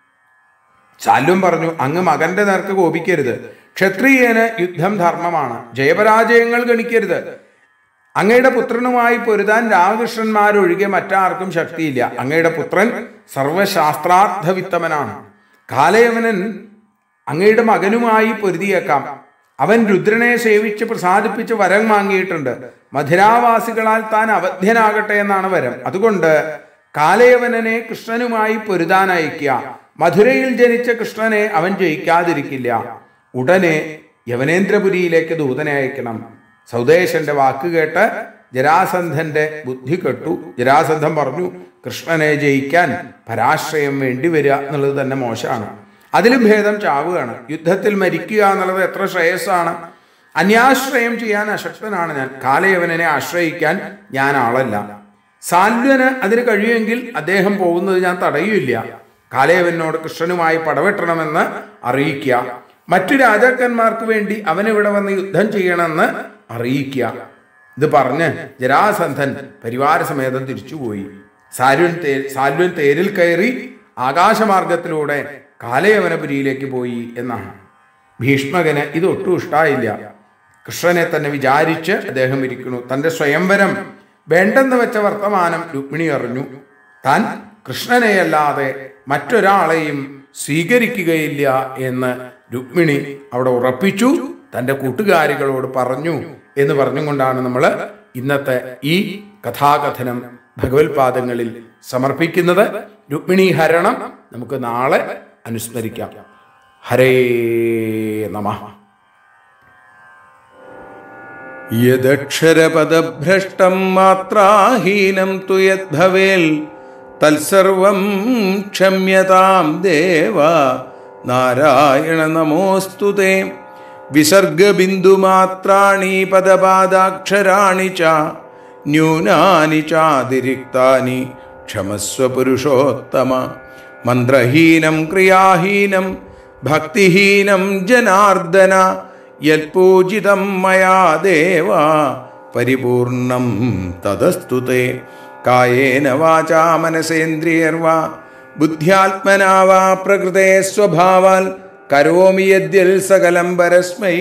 ശാല്വം പറഞ്ഞു അങ്ങ് മകന്റെ നേർക്ക് കോപിക്കരുത് ക്ഷത്രിയന് യുദ്ധം ധർമ്മമാണ് ജയപരാജയങ്ങൾ ഗണിക്കരുത് അങ്ങയുടെ പുത്രനുമായി പൊരുതാൻ രാമകൃഷ്ണന്മാരൊഴികെ മറ്റാർക്കും ശക്തിയില്ല അങ്ങയുടെ പുത്രൻ സർവശാസ്ത്രാർത്ഥവിത്തമനാണ് കാലയവനൻ അങ്ങയുടെ മകനുമായി പൊരുതിയേക്കാം അവൻ രുദ്രനെ സേവിച്ച് പ്രസാദിപ്പിച്ച് വരം വാങ്ങിയിട്ടുണ്ട് മധുരാവാസികളാൽ താൻ അവധ്യനാകട്ടെ എന്നാണ് വരം അതുകൊണ്ട് കാലയവനനെ കൃഷ്ണനുമായി പൊരുതാൻ അയക്കുക മധുരയിൽ ജനിച്ച കൃഷ്ണനെ അവൻ ജയിക്കാതിരിക്കില്ല ഉടനെ യവനേന്ദ്രപുരിയിലേക്ക് ദൂതനെ അയക്കണം സൗദേശന്റെ വാക്ക് കേട്ട് ജരാസന്ധന്റെ ബുദ്ധി കെട്ടു ജരാസന്ധൻ പറഞ്ഞു കൃഷ്ണനെ ജയിക്കാൻ പരാശ്രയം വേണ്ടി വരിക എന്നുള്ളത് തന്നെ മോശമാണ് അതിലും ഭേദം ചാവുകയാണ് യുദ്ധത്തിൽ മരിക്കുക എന്നുള്ളത് എത്ര ശ്രേയസ്സാണ് അന്യാശ്രയം ചെയ്യാൻ അശക്തനാണ് ഞാൻ കാലയവനെ ആശ്രയിക്കാൻ ഞാൻ ആളല്ല സാല്വന് അതിന് കഴിയുമെങ്കിൽ അദ്ദേഹം പോകുന്നത് ഞാൻ തടയുമില്ല കാലയവനോട് കൃഷ്ണനുമായി പടവെട്ടണമെന്ന് അറിയിക്കുക മറ്റു രാജാക്കന്മാർക്ക് വേണ്ടി അവനിവിടെ വന്ന് യുദ്ധം ചെയ്യണമെന്ന് അറിയിക്കുക ഇത് പറഞ്ഞ് ജരാസന്ധൻ പരിവാരസമേതം തിരിച്ചുപോയി സാല്വൻ തേ സാല്വൻ തേരിൽ കയറി ആകാശമാർഗത്തിലൂടെ കാലയവനപുരിയിലേക്ക് പോയി എന്നാണ് ഭീഷ്മകന് ഇത് ഒട്ടും ഇഷ്ടായില്ല കൃഷ്ണനെ തന്നെ വിചാരിച്ച് അദ്ദേഹം ഇരിക്കുന്നു തന്റെ സ്വയംവരം വേണ്ടെന്ന് വെച്ച വർത്തമാനം രുക്മിണി അറിഞ്ഞു താൻ കൃഷ്ണനെയല്ലാതെ മറ്റൊരാളെയും സ്വീകരിക്കുകയില്ല എന്ന് രുക്മിണി അവിടെ ഉറപ്പിച്ചു തന്റെ കൂട്ടുകാരികളോട് പറഞ്ഞു എന്ന് പറഞ്ഞുകൊണ്ടാണ് നമ്മൾ ഇന്നത്തെ ഈ കഥാകഥനം ഭഗവത്പാദങ്ങളിൽ സമർപ്പിക്കുന്നത് രുക്മിണി ഹരണം നമുക്ക് നാളെ അനുസ്മരിക്കാം ഹരേ നമ യദക്ഷരപദഭ്രഷ്ടം മാത്രാഹീനം തു യദ്ഭവേൽ തത്സർവം ക്ഷമ്യതാം ദേവ നാരായണ നമോസ്തു തേ വിസർഗബിന്ദുമാത്രാണി പദപാദാക്ഷരാണി ച ന്യൂനാനി ചാതിരിക്താനി ക്ഷമസ്വ പുരുഷോത്തമ മന്ത്രഹീനം ക്രിയാഹീനം ഭക്തിഹീനം ജനാർദ്ദന യൽപൂജിതം മയാ ദേവ പരിപൂർണം തദസ്തു തേ കായേന വാചാ മനസേന്ദ്രിയർവാ ബുദ്ധ്യാത്മനാ വാ പ്രകൃതേ സ്വഭാവാൽ കരോമി യദ്യൽ സകലം പരസ്മൈ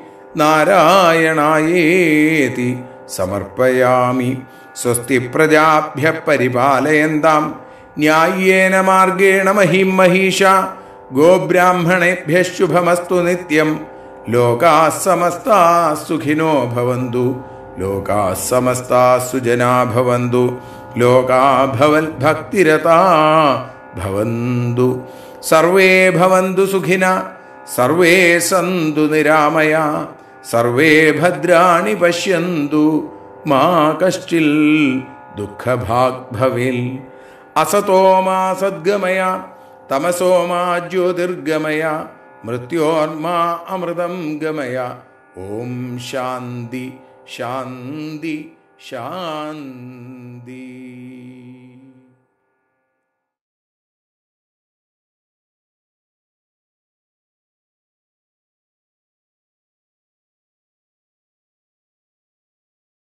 നാരായണായേതി സമർപ്പയാമി സ്വസ്തി പ്രജാഭ്യ പരിപാലയന്താം ന്യായേന മാർഗേണ മഹിം മഹീഷ ഗോബ്രാഹ്മണേഭ്യ ശുഭമസ്തു നിത്യം ലോകാ സമസ്താ സുഖിനോ ഭവന്തു ലോകാ സമസ്താ സുജനാ ഭവന്തു ലോകാ ഭവൽ ഭക്തിരതാ ഭവന്തു സർവേ ഭവന്തു സുഖിന സർവേ സന്തു നിരാമയ സർവേ ഭദ്രാണി പശ്യന്തു മാ കശ്ചിൽ ദുഃഖഭാഗ് ഭവിൽ അസതോ മാ സദ്ഗമയ തമസോ മാ ജ്യോതിർഗമയ മൃത്യോർമാ അമൃതം ഗമയ ഓം ശാന്തി ശാന്തി ശാന്തി